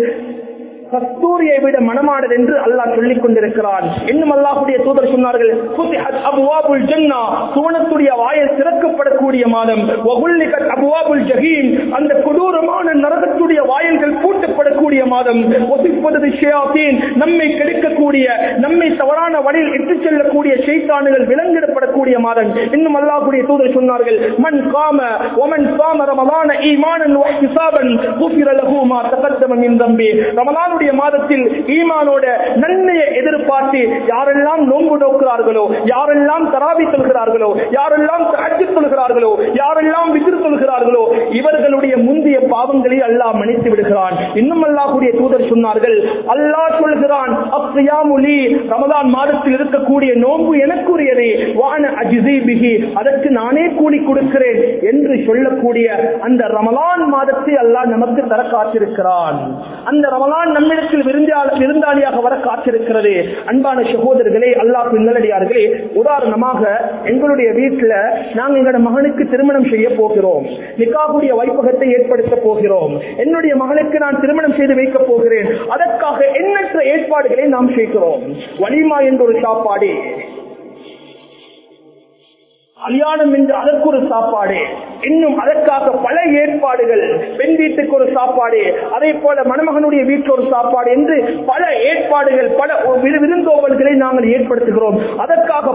கஸ்தூரியை விட மனமாடல் என்று அல்லாஹ் சொல்லிக் கொண்டிருக்கிறான் இன்னும் அல்லாஹுடைய தூதர் சொன்னார்கள் ஃபுத்திஹத் அப்வாபுல் ஜன்னா சுவனத்துடைய வாயில் திறக்கப்படக்கூடிய மாதம் வகுல்லிகத் அப்வாபுல் ஜஹீம் அந்த கொடூரமான நரகத்துடைய வாயில்கள் பூட்டப்படக்கூடிய மாதம் ஒசிப்பது ஷியாத்தீன் நம்மை கெடுக்கக்கூடிய நம்மை தவறான வழியில் இட்டுச் செல்லக்கூடிய ஷைத்தானுகள் விலங்கிடப்படக்கூடிய மாதம் இன்னும் அல்லாஹுடைய தூதர் சொன்னார்கள் மன் காம ஒமன் காம ரமலான ஈமானன் வஹ்திசாபன் குஃபிர லஹு மா தகத்தம மின் தம்பி ரமலானுடைய மாதத்தில் ஈமானோட நன்மையை எதிர்பார்த்து யாரெல்லாம் நோன்பு நோக்கிறார்களோ யாரெல்லாம் தராவி சொல்கிறார்களோ யாரெல்லாம் தஹஜ்ஜு சொல்கிறார்களோ யாரெல்லாம் விதிர் சொல்கிறார்களோ இவர்களுடைய முந்தைய பாவங்களை அல்லாஹ் மன்னித்து விடுகிறான் இன்னும் அல்லாஹ்வுடைய தூதர் சொன்னார்கள் அல்லாஹ் சொல்கிறான் அப்ரியாமுலி ரமலான் மாதத்தில் இருக்கக்கூடிய நோன்பு எனக்குரியதே வான அஜிசி பிகி அதற்கு நானே கூலி கொடுக்கிறேன் என்று சொல்லக்கூடிய அந்த ரமலான் மாதத்தை அல்லாஹ் நமக்கு தர காத்திருக்கிறான் அந்த ரமலான் நம்மிடத்தில் விருந்தாள- விருந்தாளியாக வர காத்திருக்கிறது அன்பான சகோதரர்களே அல்லாஹ் நல்லடியார்களே உதாரணமாக எங்களுடைய வீட்டுல நாங்க எங்களோட மகனுக்கு திருமணம் செய்ய போகிறோம் நிக்காவுடைய வைப்பகத்தை ஏற்படுத்த போகிறோம் என்னுடைய மகளுக்கு நான் திருமணம் செய்து வைக்க போகிறேன் அதற்காக எண்ணற்ற ஏற்பாடுகளை நாம் செய்கிறோம் வலிமா என்ற ஒரு சாப்பாடு கல்யாணம் என்று அதற்கு ஒரு சாப்பாடு இன்னும் அதற்காக பல ஏற்பாடுகள் பெண் வீட்டுக்கு ஒரு சாப்பாடு அதே போல மணமகனுடைய வீட்டுக்கு ஒரு சாப்பாடு என்று பல ஏற்பாடுகள் பல விரு- விருந்தோம்பல்களை நாங்கள் ஏற்படுத்துகிறோம் அதற்காக பல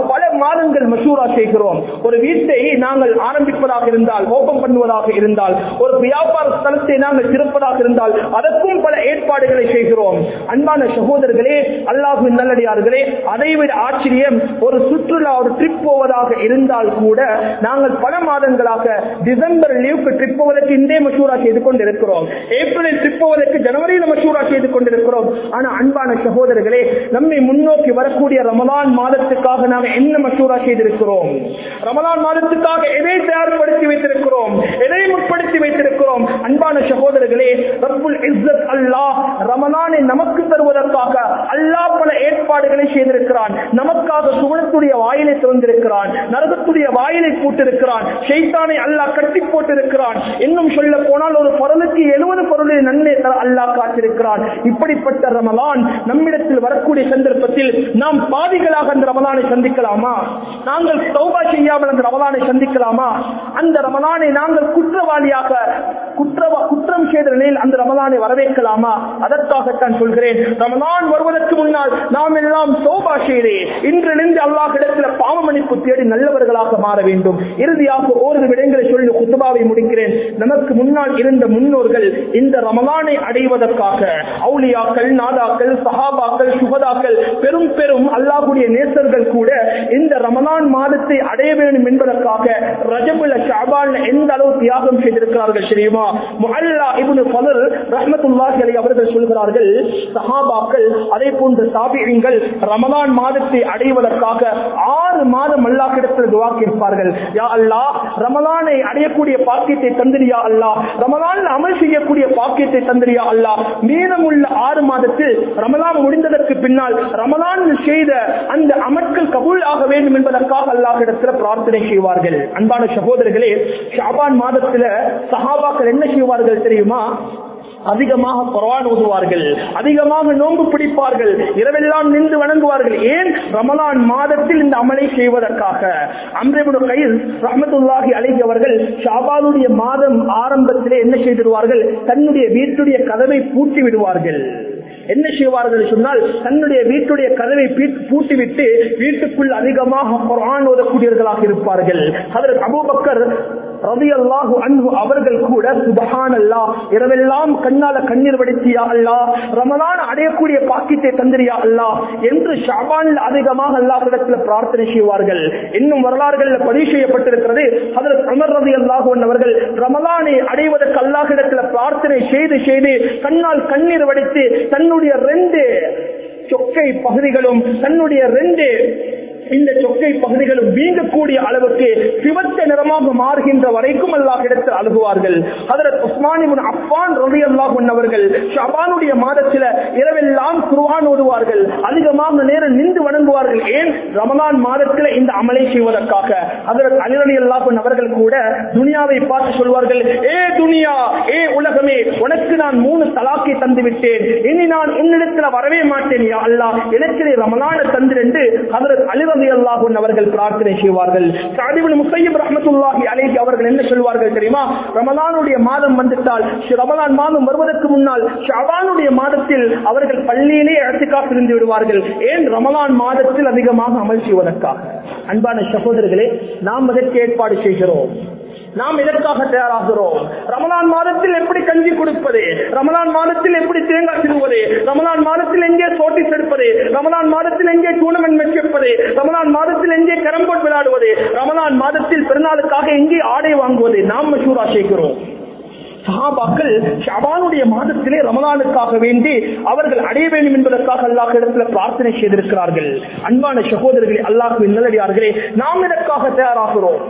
மாதங்கள் மசூரா செய்கிறோம் ஒரு வீட்டை நாங்கள் ஆரம்பிப்பதாக இருந்தால் ஓபன் பண்ணுவதாக இருந்தால் ஒரு வியாபார ஸ்தலத்தை நாங்கள் திறப்பதாக இருந்தால் அதற்கும் பல ஏற்பாடுகளை செய்கிறோம் அன்பான சகோதரர்களே அல்லாஹின் நல்லடியார்களே அதைவிட ஆச்சரியம் ஒரு சுற்றுலா ஒரு ட்ரிப் போவதாக இருந்தால் கூட நாங்கள் பல மாதங்களாக டிசம்பர் லீவுக்கு ட்ரிப் போவதற்கு இன்றே மசூரா செய்து கொண்டிருக்கிறோம் ஏப்ரலில் ட்ரிப் போவதற்கு ஜனவரியில் மசூரா செய்து கொண்டிருக்கிறோம் ஆனா அன்பான சகோதரர்களே நம்மை முன்னோக்கி வரக்கூடிய ரமலான் மாதத்துக்காக நாம் என்ன மசூரா செய்திருக்கிறோம் ரமலான் மாதத்துக்காக எதை தயார்படுத்தி வைத்திருக்கிறோம் எதை முற்படுத்தி வைத்திருக்கிறோம் அன்பான சகோதரர்களே ரப்புல் இஸ்ஸத் அல்லாஹ் ரமலானை நமக்கு தருவதற்காக அல்லாஹ் பல ஏற்பாடுகளை செய்திருக்கிறான் நமக்காக சுவனத்துடைய வாயிலை திறந்திருக்கிறான் நரகத்துடைய வாயிலை பூட்டிருக்கிறான் ஷைத்தானை அல்லாஹ் கட்டி போட்டிருக்கிறான் இன்னும் சொல்ல போனால் ஒரு பொருளுக்கு எழுபது பொருளை நன்மை தர அல்லாஹ் காத்திருக்கிறான் இப்படிப்பட்ட ரமலான் நம்மிடத்தில் வரக்கூடிய சந்தர்ப்பத்தில் நாம் பாவிகளாக அந்த ரமலானை சந்திக்கலாமா நாங்கள் தௌபா செய்யாமல் அந்த ரமலானை சந்திக்கலாமா அந்த ரமலானை நாங்கள் குற்றவாளியாக குற்றவா குற்றம் செய்த நிலையில் அந்த ரமலானை வரவேற்கலாமா அதற்காகத்தான் சொல்கிறேன் ரமலான் வருவதற்கு முன்னால் நாம் எல்லாம் சோபா செய்தே இன்றிலிருந்து அல்லாஹிடத்தில் பாவ மன்னிப்பு தேடி நல்லவர்களாக மாற வேண்டும் இறுதியாக ஓரிரு விடங்களை சொல்லி குத்துபாவை முடிக்கிறேன் நமக்கு முன்னால் இருந்த முன்னோர்கள் இந்த ரமலானை அடைவதற்காக அவுலியாக்கள் நாதாக்கள் சஹாபாக்கள் சுகதாக்கள் பெரும் பெரும் அல்லாஹுடைய நேசர்கள் கூட இந்த ரமலான் மாதத்தை அடைய வேண்டும் என்பதற்காக ரஜபுல ஷாபான் எந்த அளவு தியாகம் செய்திருக்கிறார்கள் தெரியுமா முஹல்லா இப்னு ஃபதல் ரஹ்மத்துல்லாஹி அலைஹி அவர்கள் சொல்கிறார்கள் சஹாபாக்கள் அதே போன்ற தாபியங்கள் ரமலான் மாதத்தை அடைவதற்காக ஆறு மாதம் அல்லாஹ்விடத்தில் துவா கேட்பார்கள் யா அல்லாஹ் ரமலானை அடையக்கூடிய பாக்கியத்தை தந்திரியா அல்லாஹ் ரமலான் அமல் செய்யக்கூடிய பாக்கியத்தை தந்திரியா அல்லாஹ் மீதமுள்ள ஆறு மாதத்தில் ரமலான் முடிந்ததற்கு பின்னால் ரமலான் செய்த அந்த அமட்கள் கபூல் ஆக வேண்டும் என்பதற்காக அல்லாஹ்விடத்தில் பிரார்த்தனை செய்வார்கள் அன்பான சகோதரர்களே ஷாபான் மாதத்துல சஹாபாக்கள் என்ன செய்வார்கள் தெரியுமா அதிகமாக குரான் ஓதுவார்கள் அதிகமாக நோன்பு பிடிப்பார்கள் இரவெல்லாம் நின்று வணங்குவார்கள் ஏன் ரமலான் மாதத்தில் இந்த அமலை செய்வதற்காக அம்ரேபுடு கையில் ரஹமத்துல்லாஹி அழகி அவர்கள் ஷாபானுடைய மாதம் ஆரம்பத்திலே என்ன செய்திருவார்கள் தன்னுடைய வீட்டுடைய கதவை பூட்டி விடுவார்கள் என்ன செய்வார்கள் சொன்னால் தன்னுடைய வீட்டுடைய கதவை பூட்டிவிட்டு வீட்டுக்குள் அதிகமாக குரான் ஓதக்கூடியவர்களாக இருப்பார்கள் அதற்கு அபூபக்கர் ரவி அல்லாஹு அன்பு அவர்கள் கூட சுபஹான் அல்லா இரவெல்லாம் கண்ணால கண்ணீர் வடித்தியா அல்லா ரமலான் அடையக்கூடிய பாக்கியத்தை தந்திரியா அல்லா என்று ஷாபான் அதிகமாக அல்லாஹிடத்தில் பிரார்த்தனை செய்வார்கள் இன்னும் வரலாறுகள் பதிவு செய்யப்பட்டிருக்கிறது அதற்கு அமர் ரவி அல்லாஹு அவர்கள் ரமலானை அடைவதற்கு அல்லாஹிடத்தில் பிரார்த்தனை செய்து செய்து கண்ணால் கண்ணீர் வடித்து தன்னுடைய ரெண்டு சொக்கை பகுதிகளும் தன்னுடைய ரெண்டு இந்த சொக்கை பகுதிகளும் வீங்கக்கூடிய அளவுக்கு சிவத்த நிறமாக மாறுகின்ற வரைக்கும் அல்லாஹ் இடத்தில் அழுகுவார்கள் அதற்கு உஸ்மானிமுன் அப்பான் ரவி அல்லாஹ் அவர்கள் ஷபானுடைய மாதத்தில் இரவெல்லாம் குருவான் ஓடுவார்கள் அதிகமாக நேரம் நின்று வணங்குவார்கள் ஏன் ரமலான் மாதத்தில் இந்த அமலை செய்வதற்காக அதற்கு அலிரலி அல்லாஹ் அவர்கள் கூட துனியாவை பார்த்து சொல்வார்கள் ஏ துனியா ஏ உலகமே உனக்கு நான் மூணு தலாக்கை தந்து விட்டேன் இனி நான் உன்னிடத்தில் வரவே மாட்டேன் யா அல்லாஹ் எனக்கு ரமலான தந்து என்று அதற்கு அலிர ரதி அல்லாஹூன் அவர்கள் பிரார்த்தனை செய்வார்கள் சாதிபின் முசையப் ரஹமத்துல்லாஹி அலைஹி அவர்கள் என்ன சொல்வார்கள் தெரியுமா ரமலானுடைய மாதம் வந்துட்டால் ரமலான் மாதம் வருவதற்கு முன்னால் ஷபானுடைய மாதத்தில் அவர்கள் பள்ளியிலே இடத்துக்காக இருந்து விடுவார்கள் ஏன் ரமலான் மாதத்தில் அதிகமாக அமல் செய்வதற்காக அன்பான சகோதரர்களே நாம் அதற்கு ஏற்பாடு செய்கிறோம் நாம் எதற்காக தயாராகிறோம் ரமலான் மாதத்தில் எப்படி கஞ்சி கொடுப்பது ரமலான் மாதத்தில் எப்படி தேங்காய் சிறுவது ரமலான் மாதத்தில் எங்கே சோட்டிஸ் எடுப்பது ரமலான் மாதத்தில் எங்கே டூர்னமெண்ட் மேட்ச் வைப்பது ரமலான் மாதத்தில் எங்கே கரம்போட் விளையாடுவது ரமலான் மாதத்தில் பிறநாளுக்காக எங்கே ஆடை வாங்குவது நாம் மசூரா சேர்க்கிறோம் சஹாபாக்கள் ஷபானுடைய மாதத்திலே ரமலானுக்காக வேண்டி அவர்கள் அடைய வேண்டும் என்பதற்காக அல்லாஹ் இடத்துல பிரார்த்தனை செய்திருக்கிறார்கள் அன்பான சகோதரர்களே அல்லாஹுவின் நல்லடியார்களே நாம் இதற்காக தயாராகிறோம்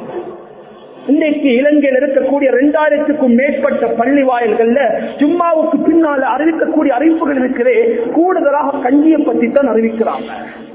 இன்றைக்கு இலங்கையில் இருக்கக்கூடிய இரண்டாயிரத்துக்கும் மேற்பட்ட பள்ளி வாயில்கள்ல ஜும்மாவுக்கு பின்னால அறிவிக்கக்கூடிய அறிவிப்புகள் இருக்கிறே கூடுதலாக கஞ்சியை பத்தி தான் அறிவிக்கிறாங்க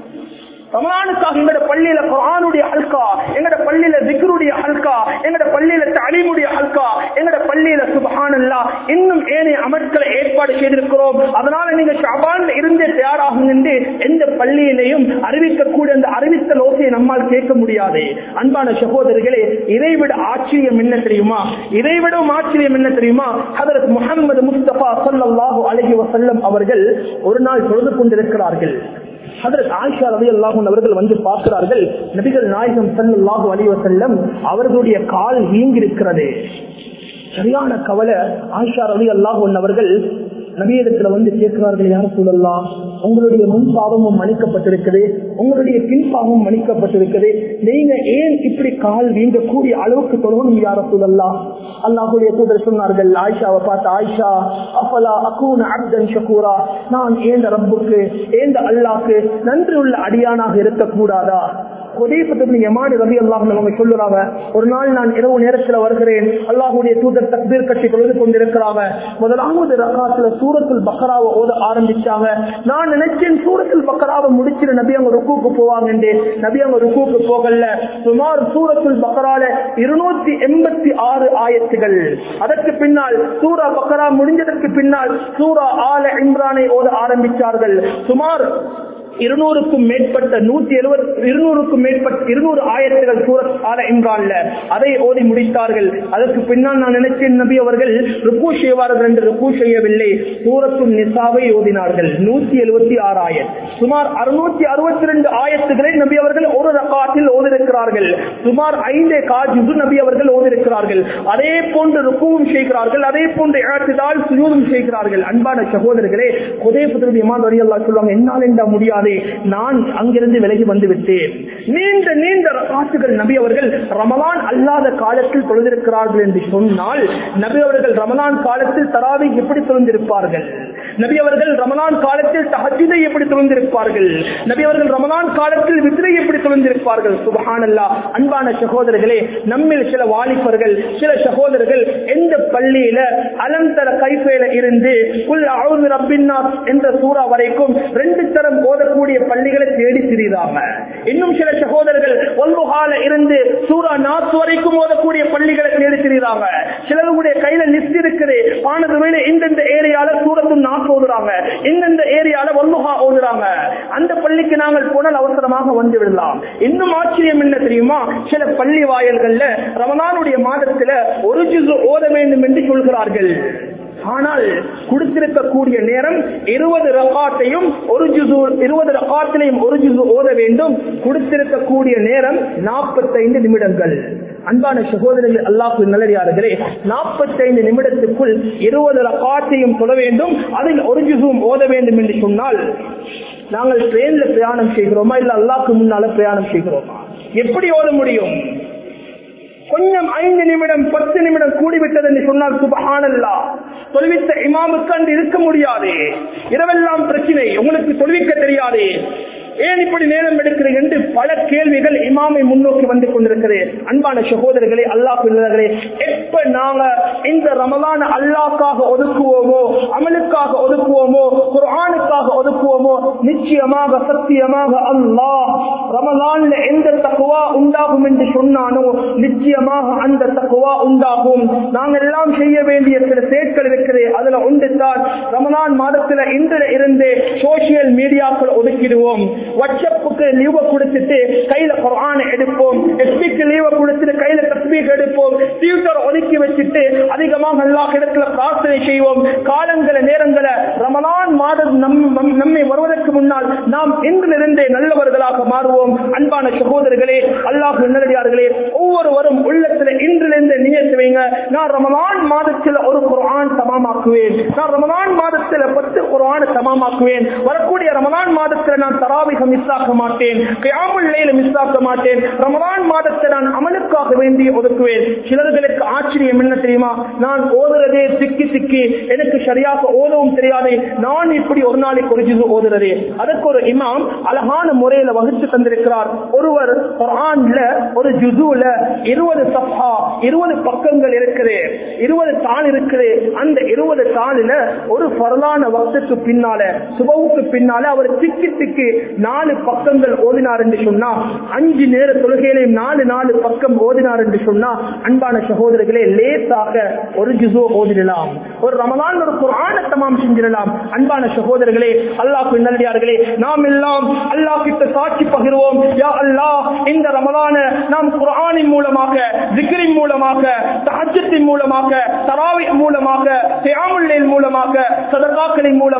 ரமலானுக்காக எங்கட பள்ளியில குரானுடைய ஹல்கா எங்கட பள்ளியில திக்ருடைய ஹல்கா எங்கட பள்ளியில தலிமுடைய ஹல்கா எங்கட பள்ளியில சுபஹானல்லா இன்னும் ஏனைய அமர்களை ஏற்பாடு செய்திருக்கிறோம் அதனால நீங்க ஷபான்ல இருந்தே தயாராகும் என்று எந்த பள்ளியிலையும் அறிவிக்கக்கூடிய அந்த அறிவித்த லோசையை நம்மால் கேட்க முடியாது அன்பான சகோதரர்களே இதைவிட ஆச்சரியம் என்ன தெரியுமா இதைவிடவும் ஆச்சரியம் என்ன தெரியுமா ஹதரத் முகமது முஸ்தபா சல்லாஹூ அலஹி வசல்லம் அவர்கள் ஒரு நாள் தொழுது கொண்டிருக்கிறார்கள் அதற்கு ஆயிஷா ரவி அல்லாஹூன் அவர்கள் வந்து பார்க்கிறார்கள் நபிகள் நாயகம் சல்லாஹூ அலிவசல்லம் அவர்களுடைய கால் வீங்கிருக்கிறது சரியான கவலை ஆயிஷா ரவி அல்லாஹூன் அவர்கள் நபியிடத்துல வந்து கேட்கிறார்கள் யார் சூழல்லாம் உங்களுடைய முன் பாவமும் மன்னிக்கப்பட்டிருக்குது உங்களுடைய பின் பாவமும் மன்னிக்கப்பட்டிருக்குது நீங்க ஏன் இப்படி கால் வீங்கக்கூடிய அளவுக்கு தொழணும் யார சூழல்லாம் அல்லாஹுடைய தூதர் சொன்னார்கள் ஆயிஷாவை பார்த்து ஆயிஷா அப்பலா அக்கூன் அப்தன் ஷகூரா நான் ஏந்த ரப்புக்கு ஏந்த அல்லாக்கு நன்றி உள்ள அடியானாக இருக்கக்கூடாதா சொல்லுறாங்க ஒரு நாள் நான் இரவு நேரத்தில் வருகிறேன் அல்லாஹுடைய தூதர் தக்பீர் கட்சி தொழுது கொண்டிருக்கிறாங்க முதலாவது ரகாத்துல சூரத்தில் பக்கராவை ஓத ஆரம்பிச்சாங்க நான் நினைச்சேன் சூரத்தில் பக்கராவை முடிச்சிரு நபி அவங்க ருக்கூக்கு போவாங்க நபி அவங்க ருக்கூக்கு போகல சுமார் சூரத்தில் பக்கரால இருநூத்தி எண்பத்தி ஆறு ஆயத்துகள் அதற்கு பின்னால் சூரா பக்கரா முடிஞ்சதற்கு பின்னால் சூரா ஆல இம்ரானை ஓத ஆரம்பித்தார்கள் சுமார் இருநூறுக்கும் மேற்பட்ட நூத்தி எழுபது இருநூறுக்கும் மேற்பட்ட இருநூறு ஆயிரத்துகள் சூரத் ஆல இம்ரான்ல அதை ஓதி முடித்தார்கள் அதற்கு பின்னால் நான் நினைச்சேன் நபி அவர்கள் ருக்கு செய்வார்கள் என்று ருக்கு செய்யவில்லை சூரத்து நிசாவை ஓதினார்கள் நூத்தி எழுபத்தி ஆறு ஆயிரம் சுமார் அறுநூத்தி அறுபத்தி ரெண்டு ஆயத்துகளை நபி அவர்கள் ஒரு ரகாத்தில் ஓதிருக்கிறார்கள் சுமார் ஐந்தே காஜு நபி அவர்கள் ஓதிருக்கிறார்கள் அதே போன்று ருக்குவும் செய்கிறார்கள் அதே போன்று இழத்துதால் சுயூதும் செய்கிறார்கள் அன்பான சகோதரர்களே குதே புத்திரதி இமான் வரியல்லா சொல்லுவாங்க என்னால் என்ன முடியாது நான் அங்கிருந்து விலகி வந்து விட்டேன் நீண்ட நீண்ட காசுகள் நபி அவர்கள் ரமலான் அல்லாத காலத்தில் தொழுதிருக்கிறார்கள் என்று சொன்னால் நபி அவர்கள் ரமலான் காலத்தில் தராவை எப்படி தொழுந்திருப்பார்கள் நபி அவர்கள் ரமலான் காலத்தில் தஹஜிதை எப்படி தொழுந்திருப்பார்கள் நபி அவர்கள் ரமலான் காலத்தில் வித்ரை எப்படி தொழுந்திருப்பார்கள் சுபஹானல்லா அன்பான சகோதரர்களே நம்மில் சில வாலிபர்கள் சில சகோதரர்கள் எந்த பள்ளியில அலந்தர கைப்பேல இருந்து குல் அவுது ரப்பின்னாஸ் என்ற சூறா வரைக்கும் ரெண்டு தரம் ஓதக்கூடிய பள்ளிகளை தேடி திரிதாங்க இன்னும் சில சகோதரர்கள் ஒல்புகால இருந்து சூரா நாஸ் வரைக்கும் ஓதக்கூடிய பள்ளிகளை தேடி திரிதாங்க சிலருடைய கையில லிஸ்ட் இருக்குது பானதுவையில இந்தந்த ஏரியால சூரத்து நாஸ் ஓதுறாங்க இந்தந்த ஏரியால ஒல்முகா ஓதுறாங்க அந்த பள்ளிக்கு நாங்கள் போனால் அவசரமாக வந்து விடலாம் இன்னும் ஆச்சரியம் என்ன தெரியுமா சில பள்ளி வாயல்கள்ல ரமலானுடைய மாதத்துல ஒரு ஜிசு ஓத வேண்டும் என்று சொல்கிறார்கள் ஆனால் கொடுத்திருக்கக்கூடிய நேரம் இருபது ரகாத்தையும் ஒரு ஜுசு இருபது ரகாத்திலையும் ஒரு ஜுசு ஓத வேண்டும் கொடுத்திருக்கக்கூடிய நேரம் நாற்பத்தைந்து நிமிடங்கள் அன்பான சகோதரர்கள் அல்லாஹு நல்லடியார்களே நாற்பத்தைந்து நிமிடத்துக்குள் இருபது ரகாத்தையும் தொட வேண்டும் அதில் ஒரு ஜுசுவும் ஓத வேண்டும் என்று சொன்னால் நாங்கள் ட்ரெயின்ல பிரயாணம் செய்கிறோமா இல்ல அல்லாக்கு முன்னால பிரயாணம் செய்கிறோமா எப்படி ஓத முடியும் கொஞ்சம் ஐந்து நிமிடம் பத்து நிமிடம் கூடிவிட்டது என்று சொன்னால் சுபஹானல்லா தொழுவித்த இமாமுக்கு அன்று இருக்க முடியாது இரவெல்லாம் பிரச்சனை உங்களுக்கு தொழுவிக்க தெரியாது ஏன் இப்படி நேரம் எடுக்கிறீங்க என்று பல கேள்விகள் இமாமை முன்னோக்கி வந்து கொண்டிருக்கிறது அன்பான சகோதரர்களே அல்லாஹ் பிள்ளைகளே எப்ப நாங்க இந்த ரமலான அல்லாக்காக ஒதுக்குவோமோ அமலுக்காக ஒதுக்குவோமோ குர்ஆனுக்காக ஒதுக்குவோமோ நிச்சயமாக சத்தியமாக அல்லாஹ் ரமலான்ல எந்த தக்குவா உண்டாகும் என்று சொன்னானோ நிச்சயமாக அந்த தக்குவா உண்டாகும் நாங்கள் எல்லாம் செய்ய வேண்டிய சில செயற்கள் இருக்குது அதுல ஒன்று தான் ரமலான் மாதத்துல இன்று இருந்து சோசியல் மீடியாக்கள் ஒதுக்கிடுவோம் வாட்ஸ்அப்புக்கு லீவ கொடுத்துட்டு கையில குரான எடுப்போம் எஸ்பிக்கு லீவ கொடுத்துட்டு கையில தஸ்பீக் எடுப்போம் டியூட்டர் ஒதுக்கி வச்சுட்டு அதிகமாக எல்லா இடத்துல பிரார்த்தனை செய்வோம் காலங்கள நேரங்கள ரமலான் மாதம் நம் நம்மை வருவதற்கு முன்னால் நாம் இன்றிலிருந்தே நல்லவர்களாக மாறுவோம் அன்பான சகோதரர்களே அல்லாஹ் நல்லடியார்களே ஒவ்வொருவரும் உள்ளத்துல இன்றிலிருந்து நியத்து வைங்க நான் ரமலான் மாதத்தில் ஒரு குரான் சமமாக்குவேன் நான் ரமலான் மாதத்தில் பத்து குரான் சமமாக்குவேன் வரக்கூடிய ரமலான் மாதத்தில் நான் தராவிக மிஸ் ஆக்க மாட்டேன் கியாமுல்லையில மிஸ் ஆக்க மாட்டேன் ரமலான் மாதத்தை நான் அமலுக்காக வேண்டி ஒதுக்குவேன் சிலர்களுக்கு ஆச்சரியம் என்ன தெரியுமா நான் ஓதுறதே திக்கி திக்கி எனக்கு சரியாக ஓதவும் தெரியாது நான் இப்படி ஒரு நாளைக்கு ஒரு ஜிசு ஓதுறதே அதற்கு ஒரு இமாம் அழகான முறையில வகுத்து தந்திருக்கிறார் ஒருவர் குர்ஆன்ல ஒரு ஜுசுல இருபது சஃபா இருபது பக்கங்கள் இருக்குது இருபது தாள் இருக்குது அந்த இருபது தாளில ஒரு பரலான வக்துக்கு பின்னால சுபவுக்கு பின்னால அவர் திக்கி திக்கி நாலு பக்கங்கள் ஓதினார் என்று சொன்னா அஞ்சு நேர தொழுகையிலையும் நாலு நாலு பக்கம் ஓதினார் என்று சொன்னா அன்பான சகோதரர்களே லேசாக ஒரு ஜிசோ ஓதிடலாம் ஒரு ரமலான் ஒரு குரான தமாம் செஞ்சிடலாம் அன்பான சகோதரர்களே அல்லாஹ் நல்லடியார்களே நாம் எல்லாம் அல்லாஹ் கிட்ட சாட்சி பகிர்வோம் யா அல்லாஹ் இந்த ரமலான நாம் குரானின் மூலமாக ஜிக்ரின் மூலமாக தஹஜத்தின் மூலமாக தராவி மூலமாக தியாமுல்லின் மூலமாக சதகாக்களின் மூலமாக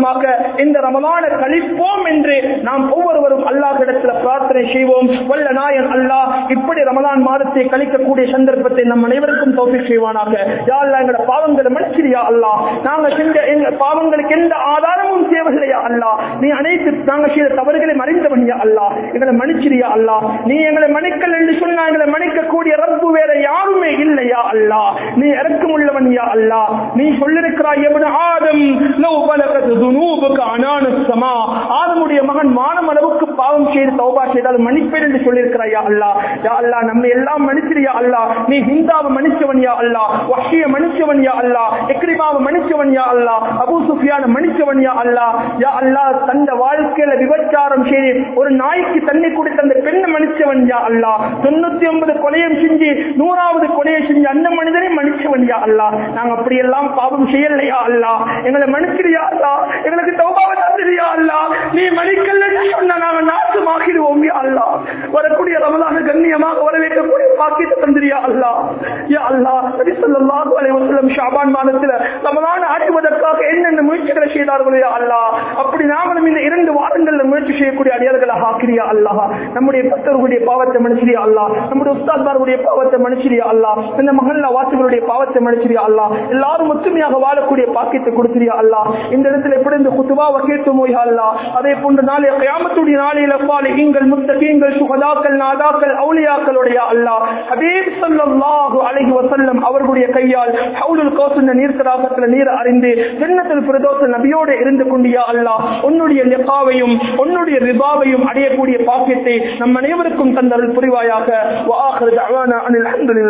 மாதமாக இந்த ரமலான கழிப்போம் என்று நாம் ஒவ்வொருவரும் அல்லாஹிடத்தில் பிரார்த்தனை செய்வோம் வல்ல நாயன் அல்லாஹ் இப்படி ரமலான் மாதத்தை கழிக்கக்கூடிய சந்தர்ப்பத்தை நம் அனைவருக்கும் தோப்பி செய்வானாக யா அல்லாஹ் எங்களோட பாவங்களை மன்னிச்சிரியா அல்லாஹ் நாங்க செஞ்ச எங்க பாவங்களுக்கு எந்த ஆதாரமும் தேவையில்லையா அல்லாஹ் நீ அனைத்து நாங்க செய்த தவறுகளை மறைந்தவனியா அல்லாஹ் எங்களை மன்னிச்சிரியா அல்லாஹ் நீ எங்களை மன்னிக்கல் என்று சொன்னா எங்களை மன்னிக்கக்கூடிய ரப்பு வேற யாருமே இல்லையா அல்லாஹ் நீ இறக்கம் உள்ளவன் யா அல்லாஹ் நீ சொல்லிருக்கிறாய் எவன ஆதம் லவ் பலகத் துனூபுக அனானு ஸமா ஆதமுடைய மகன் வானம் அளவுக்கு பாவம் செய்து தௌபா செய்தால் மன்னிப்பேன் என்று சொல்லியிருக்கிறாய் யா அல்லாஹ் யா அல்லாஹ் நம்ம எல்லாம் மன்னிச்சிரியா அல்லாஹ் நீ ஹிந்தாவை மன்னிச்சவன் யா அல்லாஹ் வஹ்ஷிய மன்னிச்சவன் யா அல்லாஹ் இக்ரிமாவை மன்னிச்சவன் யா அல்லாஹ் அபூ சுஃபியான மன்னிச்சவன் யா அல்லாஹ் யா அல்லாஹ் தந்த வாழ்க்கையில விபச்சாரம் செய்து ஒரு நாய்க்கு தண்ணி கொடுத்த அந்த பெண்ணை மன்னிச்சவன் யா அல்லாஹ் தொண்ணூத்தி ஒன்பது கொலையும் செஞ்சு நூறாவது கொலையை செஞ்சு அந்த மனிதனை மன்னிச்சவன் யா அல்லாஹ் நாங்க அப்படி எல்லாம் பாவம் செய்யலையா அல்லாஹ் எங்களை மன்னிச்சிரியா அல்லாஹ் எங்களுக்கு தௌபாவை தந்திரியா அல்லாஹ் நீ மன்னிக்கலன்னு சொன்னா நாங்க நாசமாகிடுவோம் யா அல்லாஹ் வரக்கூடிய ரமலான கண்ணியமாக வரவேற்கக்கூடிய பாக்கியத்தை தந்திரியா அல்லாஹ் யா அல்லாஹ் நபி ஸல்லல்லாஹு அலைஹி வஸல்லம் ஷாபான் மாதத்துல ரமலான ஆற்றுவதற்காக என்னென்ன முயற்சிகளை செய்தார்களோ யா அல்லாஹ் அப்படி நாமளும் இந்த இரண்டு வாரங்கள்ல முயற்சி செய்யக்கூடிய அடியார்களை ஆக்கிரியா அல்லாஹ் நம்முடைய பக்தர்களுடைய பாவத்தை மன்னிச்சிரியா அல்லாஹ் நம்முடைய உஸ்தாத்மார்களுடைய பாவத்தை மன்னிச்சிரியா அல்லாஹ் இந்த மகன்ல வாசிகளுடைய பாவத்தை மன்னிச்சிரியா அல்லாஹ் எல்லாரும் ஒற்றுமையாக வாழக்கூடிய பாக்கியத்தை கொடுத்திரியா அல்லாஹ் இந்த இடத்துல எப்படி இந்த குத்துபாவை கேட்டுமோ யா அல்லாஹ் அதே போன்ற நாளை கயாமத்துடைய நாளையில பாலிகங்கள் முத்தகீங்கள் சுகதாக்கள் நாதாக்கள் அவுலியாக்களுடைய அல்லாஹ் ஹபீப் ஸல்லல்லாஹு அலைஹி வஸல்லம் அவர்களுடைய கையால் ஹவுலுல் கௌசுன நீர் தடாகத்துல நீர் அறிந்து ஜன்னத்துல் ஃபிர்தௌஸ் நபியோடு இருந்து கொண்டியா அல்லாஹ் உன்னுடைய லிகாவையும் உன்னுடைய ரிபாவையும் அடையக்கூடிய பாக்கியத்தை நம் அனைவருக்கும் தந்தருள் புரிவாயாக வஆஹிரு தஅவானா அனில் ஹம்துலில்லாஹ்